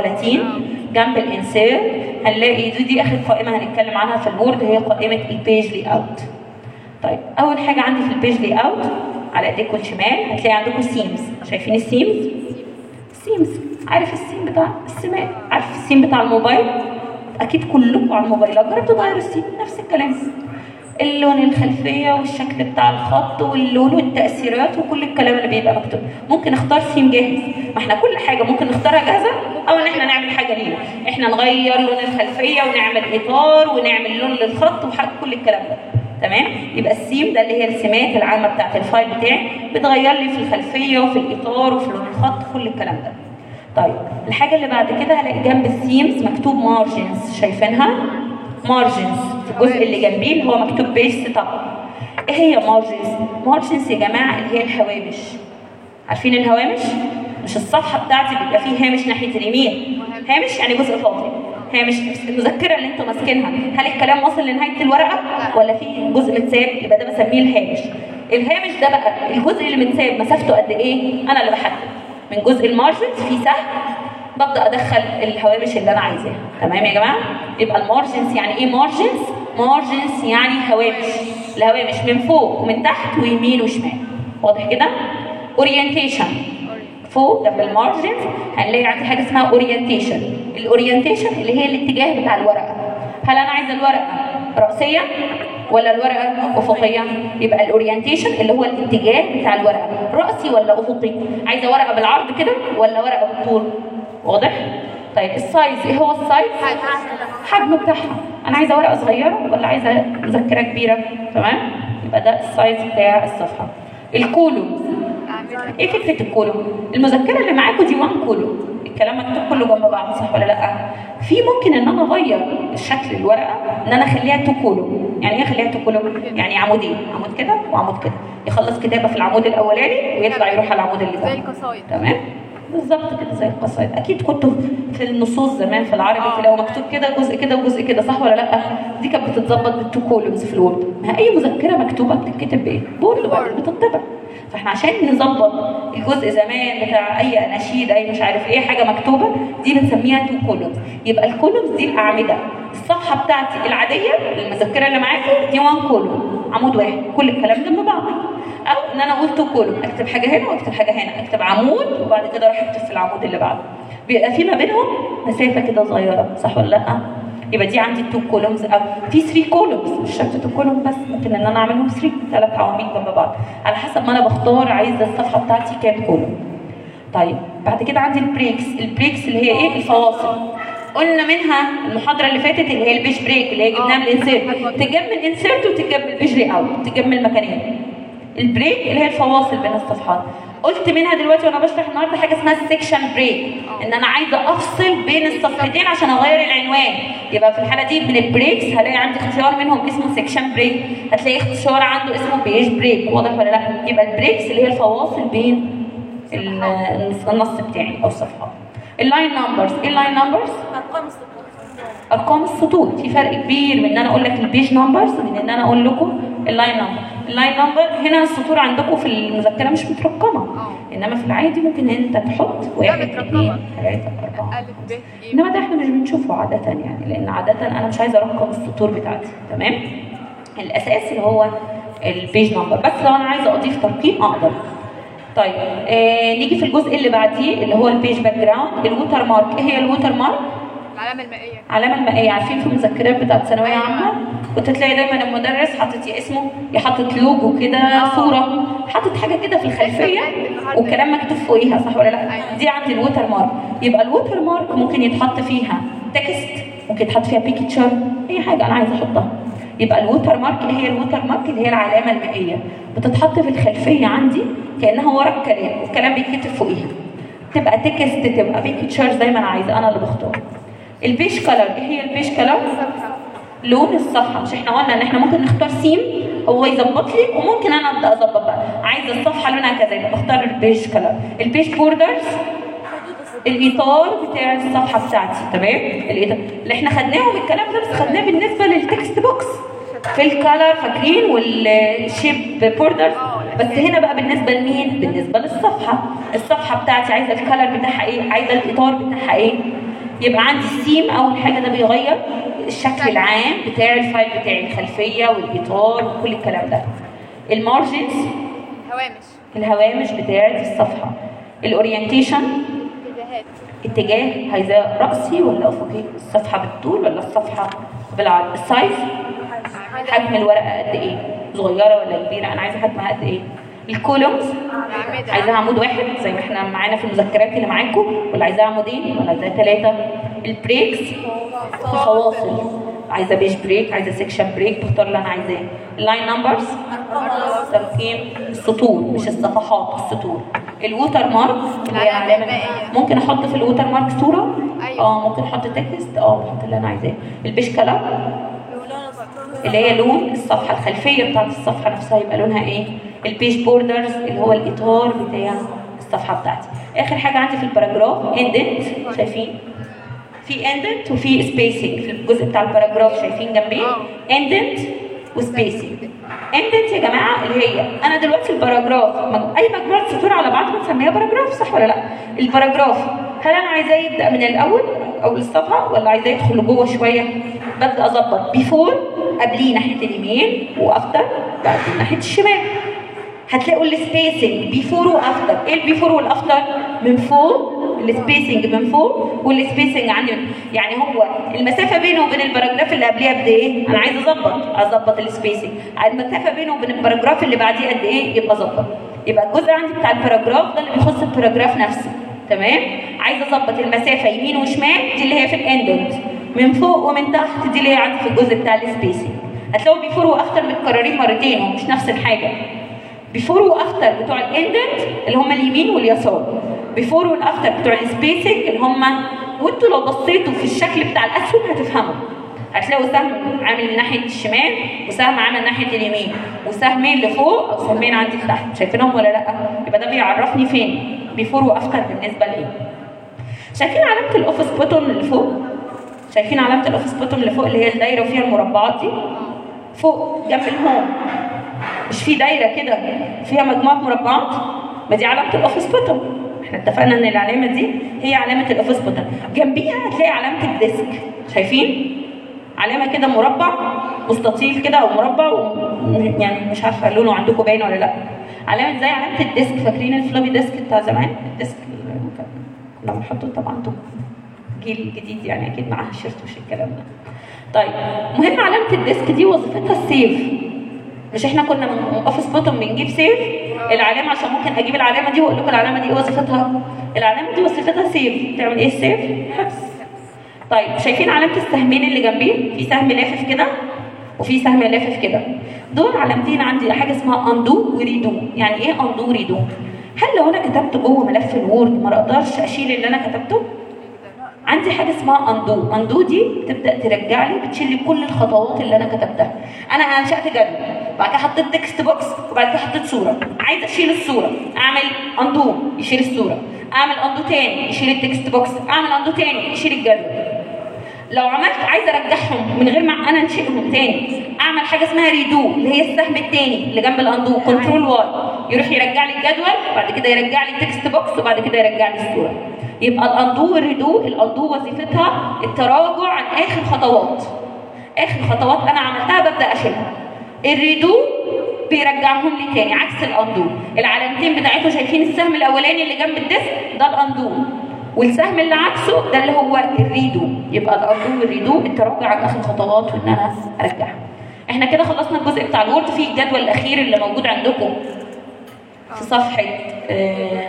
39 جنب الانسير هنلاقي دي, دي اخر قائمة هنتكلم عنها في البورد هي قائمة البيج لي اوت طيب اول حاجة عندي في البيج لي اوت على ايديكم الشمال هتلاقي عندكم سيمز شايفين السيمز سيمز عارف السيم بتاع السماء عارف السيم بتاع الموبايل اكيد كلكم على الموبايلات جربتوا تغيروا السيم نفس الكلام اللون الخلفيه والشكل بتاع الخط واللون والتاثيرات وكل الكلام اللي بيبقى مكتوب ممكن اختار ثيم جاهز ما احنا كل حاجه ممكن نختارها جاهزه او ان احنا نعمل حاجه لينا احنا نغير لون الخلفيه ونعمل اطار ونعمل لون للخط وحاجة كل الكلام ده تمام يبقى السيم ده اللي هي السمات العامه بتاعت الفايل بتاعي بتغير لي في الخلفيه وفي الاطار وفي لون الخط كل الكلام ده طيب الحاجه اللي بعد كده هلاقي جنب السيمز مكتوب مارجنز شايفينها مارجنز في الجزء اللي جنبيه اللي هو مكتوب بيج سيت اب ايه هي مارجنز مارجنز يا جماعه اللي هي الهوامش عارفين الهوامش مش الصفحه بتاعتي بيبقى فيه هامش ناحيه اليمين هامش يعني جزء فاضي هامش المذكره اللي انتوا ماسكينها هل الكلام واصل لنهايه الورقه ولا في جزء متساب يبقى ده بسميه الهامش الهامش ده بقى الجزء اللي متساب مسافته قد ايه انا اللي بحدد من جزء المارجنز في سهم ببدا ادخل الهوامش اللي انا عايزاها تمام يا جماعه يبقى المارجنز يعني ايه مارجنز مارجنز يعني هوامش الهوامش من فوق ومن تحت ويمين وشمال واضح كده اورينتيشن فوق جنب المارجنز هنلاقي عندي حاجه اسمها اورينتيشن الاورينتيشن اللي هي الاتجاه بتاع الورقه هل انا عايزه الورقه راسيه ولا الورقه افقيه يبقى الاورينتيشن اللي هو الاتجاه بتاع الورقه راسي ولا افقي عايزه ورقه بالعرض كده ولا ورقه بالطول واضح طيب السايز ايه هو السايز حجم بتاعها انا عايزه ورقه صغيره ولا عايزه مذكره كبيره تمام يبقى ده السايز بتاع الصفحه الكولوم ايه فكره الكولوم المذكره اللي معاكم دي 1 كولوم الكلام مكتوب كله جنب بعض صح ولا لا في ممكن ان انا اغير شكل الورقه ان انا اخليها تو كولوم يعني ايه اخليها تو كولوم يعني عمودين عمود كده وعمود كده يخلص كتابه في العمود الاولاني ويطلع يروح على العمود اللي زي بعده القصايد تمام بالظبط كده زي القصايد اكيد كنتوا في النصوص زمان في العربي آه. تلاقوا مكتوب كده جزء كده وجزء كده صح ولا لا دي كانت بتتظبط بالتو كولومز في الوورد ما اي مذكره مكتوبه بتتكتب بايه بورد بقى بتطبع فاحنا عشان نظبط الجزء زمان بتاع اي اناشيد اي مش عارف ايه حاجه مكتوبه دي بنسميها تو كولومز يبقى الكولومز دي الاعمده الصفحه بتاعتي العاديه المذكره اللي معاكم دي 1 كولوم عمود واحد كل الكلام جنب بعض او ان انا قلت تو كولوم اكتب حاجه هنا واكتب حاجه هنا اكتب عمود وبعد كده اروح اكتب في العمود اللي بعده بيبقى في ما بينهم مسافه كده صغيره صح ولا لا يبقى دي عندي 2 كولومز او في 3 كولومز مش شرط 2 كولوم بس ممكن ان انا اعملهم 3 ثلاث عواميد جنب بعض على حسب ما انا بختار عايزه الصفحه بتاعتي كام كولوم طيب بعد كده عندي البريكس البريكس اللي هي ايه الفواصل قلنا منها المحاضره اللي فاتت اللي هي البيج بريك اللي هي جبناها من الانسيرت تجمع الانسيرت وتجمع البيج ري اوت تجمع المكانين البريك اللي هي الفواصل بين الصفحات قلت منها دلوقتي وانا بشرح النهارده حاجه اسمها السكشن بريك ان انا عايزه افصل بين الصفحتين عشان اغير العنوان يبقى في الحاله دي من البريكس هلاقي عندي اختيار منهم اسمه سكشن بريك هتلاقي اختيار عنده اسمه بيج بريك واضح ولا لا يبقى البريكس اللي هي الفواصل بين ال- النص بتاعي او الصفحات اللاين نمبرز ايه اللاين نمبرز ارقام السطور ارقام السطور في فرق كبير من ان انا اقول لك البيج نمبرز من ان انا اقول لكم اللاين نمبر اللاين نمبر هنا السطور عندكم في المذكره مش مترقمه اه. انما في العادي ممكن انت تحط واحد مترقمة. اثنين ثلاثه اربعه الف ب ج انما ده احنا مش بنشوفه عاده يعني لان عاده انا مش عايزه ارقم السطور بتاعتي تمام الاساس اللي هو البيج نمبر بس لو انا عايزه اضيف ترقيم اقدر طيب آه نيجي في الجزء اللي بعديه اللي هو البيج باك جراوند الووتر مارك ايه هي الووتر مارك العلامه المائيه علامة المائية عارفين في المذكرات بتاعت ثانوية أيوة. عامة كنت تلاقي دايما المدرس حاطط يا اسمه يا حاطط لوجو كده آه. صورة حاطط حاجة كده في الخلفية والكلام مكتوب فوقيها صح ولا لا؟ أيوة. دي عندي الووتر مارك يبقى الووتر مارك ممكن يتحط فيها تكست ممكن يتحط فيها بيكتشر أي حاجة أنا عايزة أحطها يبقى الووتر مارك اللي هي الووتر مارك اللي هي العلامة المائية بتتحط في الخلفية عندي كأنها ورا الكلام والكلام بيتكتب فوقيها تبقى تكست تبقى بيكتشر زي ما أنا عايزة أنا اللي بختار البيج كلر ايه هي البيج كلر صفحه لون الصفحه مش احنا قلنا ان احنا ممكن نختار سيم هو يظبط لي وممكن انا ابدا اظبط بقى عايزه الصفحه لونها كذا يبقى بختار البيج كلر البيج بوردرز الاطار بتاع الصفحه بتاعتي تمام الاطار اللي احنا خدناهم الكلام ده بس خدناه بالنسبه للتكست بوكس في الكلر فاكرين والشيب بوردرز بس هنا بقى بالنسبه لمين بالنسبه للصفحه الصفحه بتاعتي عايزه الكلر بتاعها ايه عايزه الاطار بتاعها ايه يبقى عندي السيم اول حاجه ده بيغير الشكل العام بتاع الفايل بتاعي الخلفيه والاطار وكل الكلام ده المارجنز هوامش الهوامش بتاعه الصفحه الاورينتيشن اتجاهات اتجاه عايزاه راسي ولا افقي الصفحه بالطول ولا الصفحه بالعرض السايز حجم الورقه قد ايه صغيره ولا كبيره انا عايزه حجمها قد ايه الكولومز الاعمده عايزاها عمود واحد زي ما احنا معانا في المذكرات اللي معاكم ولا عايزاها عمودين ولا عايزاها ثلاثه البريكس الفواصل عايزه بيج بريك عايزه سكشن بريك بختار اللي انا عايزاه اللاين نمبرز ترقيم السطور مش الصفحات السطور الووتر مارك اللي هي العلامة علامه المائية. ممكن احط في الووتر مارك صوره أيوة. اه ممكن احط تكست اه بحط اللي انا عايزاه البيج كلر اللي هي لون الصفحه الخلفيه بتاعت الصفحه نفسها يبقى لونها ايه البيج بوردرز اللي هو الاطار بتاع الصفحه بتاعتي اخر حاجه عندي في الباراجراف اندنت شايفين في اندنت وفي سبيسنج في الجزء بتاع الباراجراف شايفين جنبيه اندنت وسبيسنج اندنت يا جماعه اللي هي انا دلوقتي الباراجراف مج- اي مجموعه سطور على بعض بنسميها باراجراف صح ولا لا الباراجراف هل انا عايزاه يبدا من الاول او الصفحه ولا عايزاه يدخل لجوه شويه ببدا اظبط بيفور قبليه ناحيه اليمين وافتر بعدين ناحيه الشمال هتلاقوا السبيسنج بيفور وافتر ايه البيفور والافتر من فوق السبيسنج من فوق والسبيسنج عندي من يعني هو المسافه بينه وبين الباراجراف اللي قبليه قد ايه انا عايزه اظبط اظبط السبيسنج المسافه بينه وبين الباراجراف اللي بعديه قد ايه يبقى ظبط يبقى الجزء عندي بتاع الباراجراف ده اللي بيخص الباراجراف نفسه تمام عايزه اظبط المسافه يمين وشمال دي اللي هي في الاندنت من فوق ومن تحت دي اللي هي عندي في الجزء بتاع السبيسنج هتلاقوا بيفور وافتر متكررين مرتين هم مش نفس الحاجه بيفور وافتر بتوع الاندنت اللي هم اليمين واليسار بيفور والافتر بتوع السبيسنج اللي هم وانتوا لو بصيتوا في الشكل بتاع الاسهم هتفهموا هتلاقوا سهم عامل من ناحيه الشمال وسهم عامل ناحيه اليمين وسهمين لفوق او سهمين عندي لتحت شايفينهم ولا لا يبقى ده بيعرفني فين بيفور وافتر بالنسبه لايه شايفين علامه الاوفيس بوتون اللي فوق شايفين علامه الاوفيس بوتون اللي فوق اللي هي الدايره وفيها المربعات دي فوق جنب الهوم مش في دايره كده فيها مجموعه مربعات ما دي علامه الاوفيس بوتن احنا اتفقنا ان العلامه دي هي علامه الاوفيس بوتن جنبيها هتلاقي علامه الديسك شايفين علامه كده مربع مستطيل كده او مربع و... يعني مش عارفه لونه عندكم باين ولا لا علامه زي علامه الديسك فاكرين الفلوبي ديسك بتاع زمان الديسك اللي كنا بنحطه طبعا انتوا جيل جديد يعني اكيد معاها شيرت وش الكلام ده طيب مهم علامه الديسك دي وظيفتها السيف مش احنا كنا من اوفيس بوتن بنجيب سيف العلامه عشان ممكن اجيب العلامه دي واقول لكم العلامه دي ايه وظيفتها العلامه دي وظيفتها سيف تعمل ايه السيف حفظ طيب شايفين علامه السهمين اللي جنبيه في سهم لافف كده وفي سهم لافف كده دول علامتين عندي حاجه اسمها اندو وريدو يعني ايه اندو وريدو هل لو انا كتبت جوه ملف الوورد ما اقدرش اشيل اللي انا كتبته عندي حاجه اسمها اندو اندو دي تبدا ترجع لي بتشيل لي كل الخطوات اللي انا كتبتها انا انشات جدول بعد كده حطيت تكست بوكس وبعد كده حطيت صوره عايزه اشيل الصوره اعمل اندو يشيل الصوره اعمل اندو تاني يشيل التكست بوكس اعمل اندو تاني يشيل الجدول لو عملت عايزه ارجعهم من غير ما انا انشئهم تاني اعمل حاجه اسمها ريدو اللي هي السهم التاني اللي جنب الاندو كنترول واي يروح يرجع لي الجدول بعد كده يرجع لي تكست بوكس وبعد كده يرجع لي الصوره يبقى الاندو والريدو الاندو وظيفتها التراجع عن اخر خطوات اخر خطوات انا عملتها ببدا اشيلها الريدو بيرجعهم لي تاني عكس الاندو العلامتين بتاعته شايفين السهم الاولاني اللي جنب الديسك ده الاندو والسهم اللي عكسه ده اللي هو الريدو يبقى الاندو والريدو التراجع عن اخر خطوات وان انا ارجعها احنا كده خلصنا الجزء بتاع الوورد في الجدول الاخير اللي موجود عندكم في صفحه آه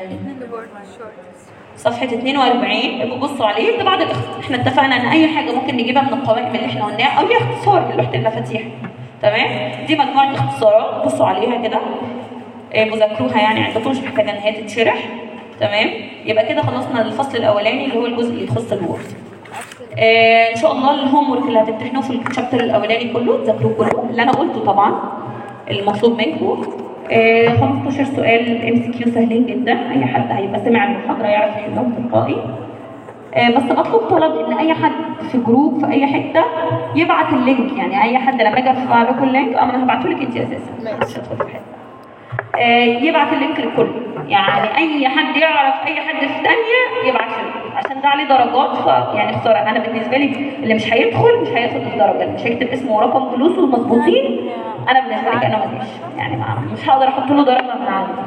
صفحة 42 ابقوا بصوا عليه ده بعض الاختصار احنا اتفقنا ان اي حاجة ممكن نجيبها من القوائم اللي احنا قلناها او ليها اختصار من لوحة المفاتيح تمام دي مجموعة اختصارات بصوا عليها كده اه مذاكروها يعني عندكم مش محتاجة ان هي تتشرح تمام يبقى كده خلصنا الفصل الاولاني اللي هو الجزء اللي يخص الوورد اه ان شاء الله الهوم ورك اللي هتمتحنوه في الشابتر الاولاني كله تذاكروه كله اللي انا قلته طبعا المطلوب منكم آه 15 سؤال ام سي كيو سهلين جدا اي حد هيبقى سمع المحاضره يعرف يحلهم تلقائي آه بس مطلوب طلب ان اي حد في جروب في اي حته يبعت اللينك يعني اي حد لما اجي ارفع لكم اللينك اه انا هبعته لك انت اساسا مش هدخل في حته آه يبعت اللينك للكل يعني اي حد يعرف اي حد في ثانيه يبعت له عشان ده عليه درجات ف يعني خساره انا بالنسبه لي اللي مش هيدخل مش هياخد الدرجه اللي مش هيكتب اسمه ورقم فلوسه مظبوطين انا بالنسبه لي كانه ما جاش يعني مش هقدر احط له درجه من عندي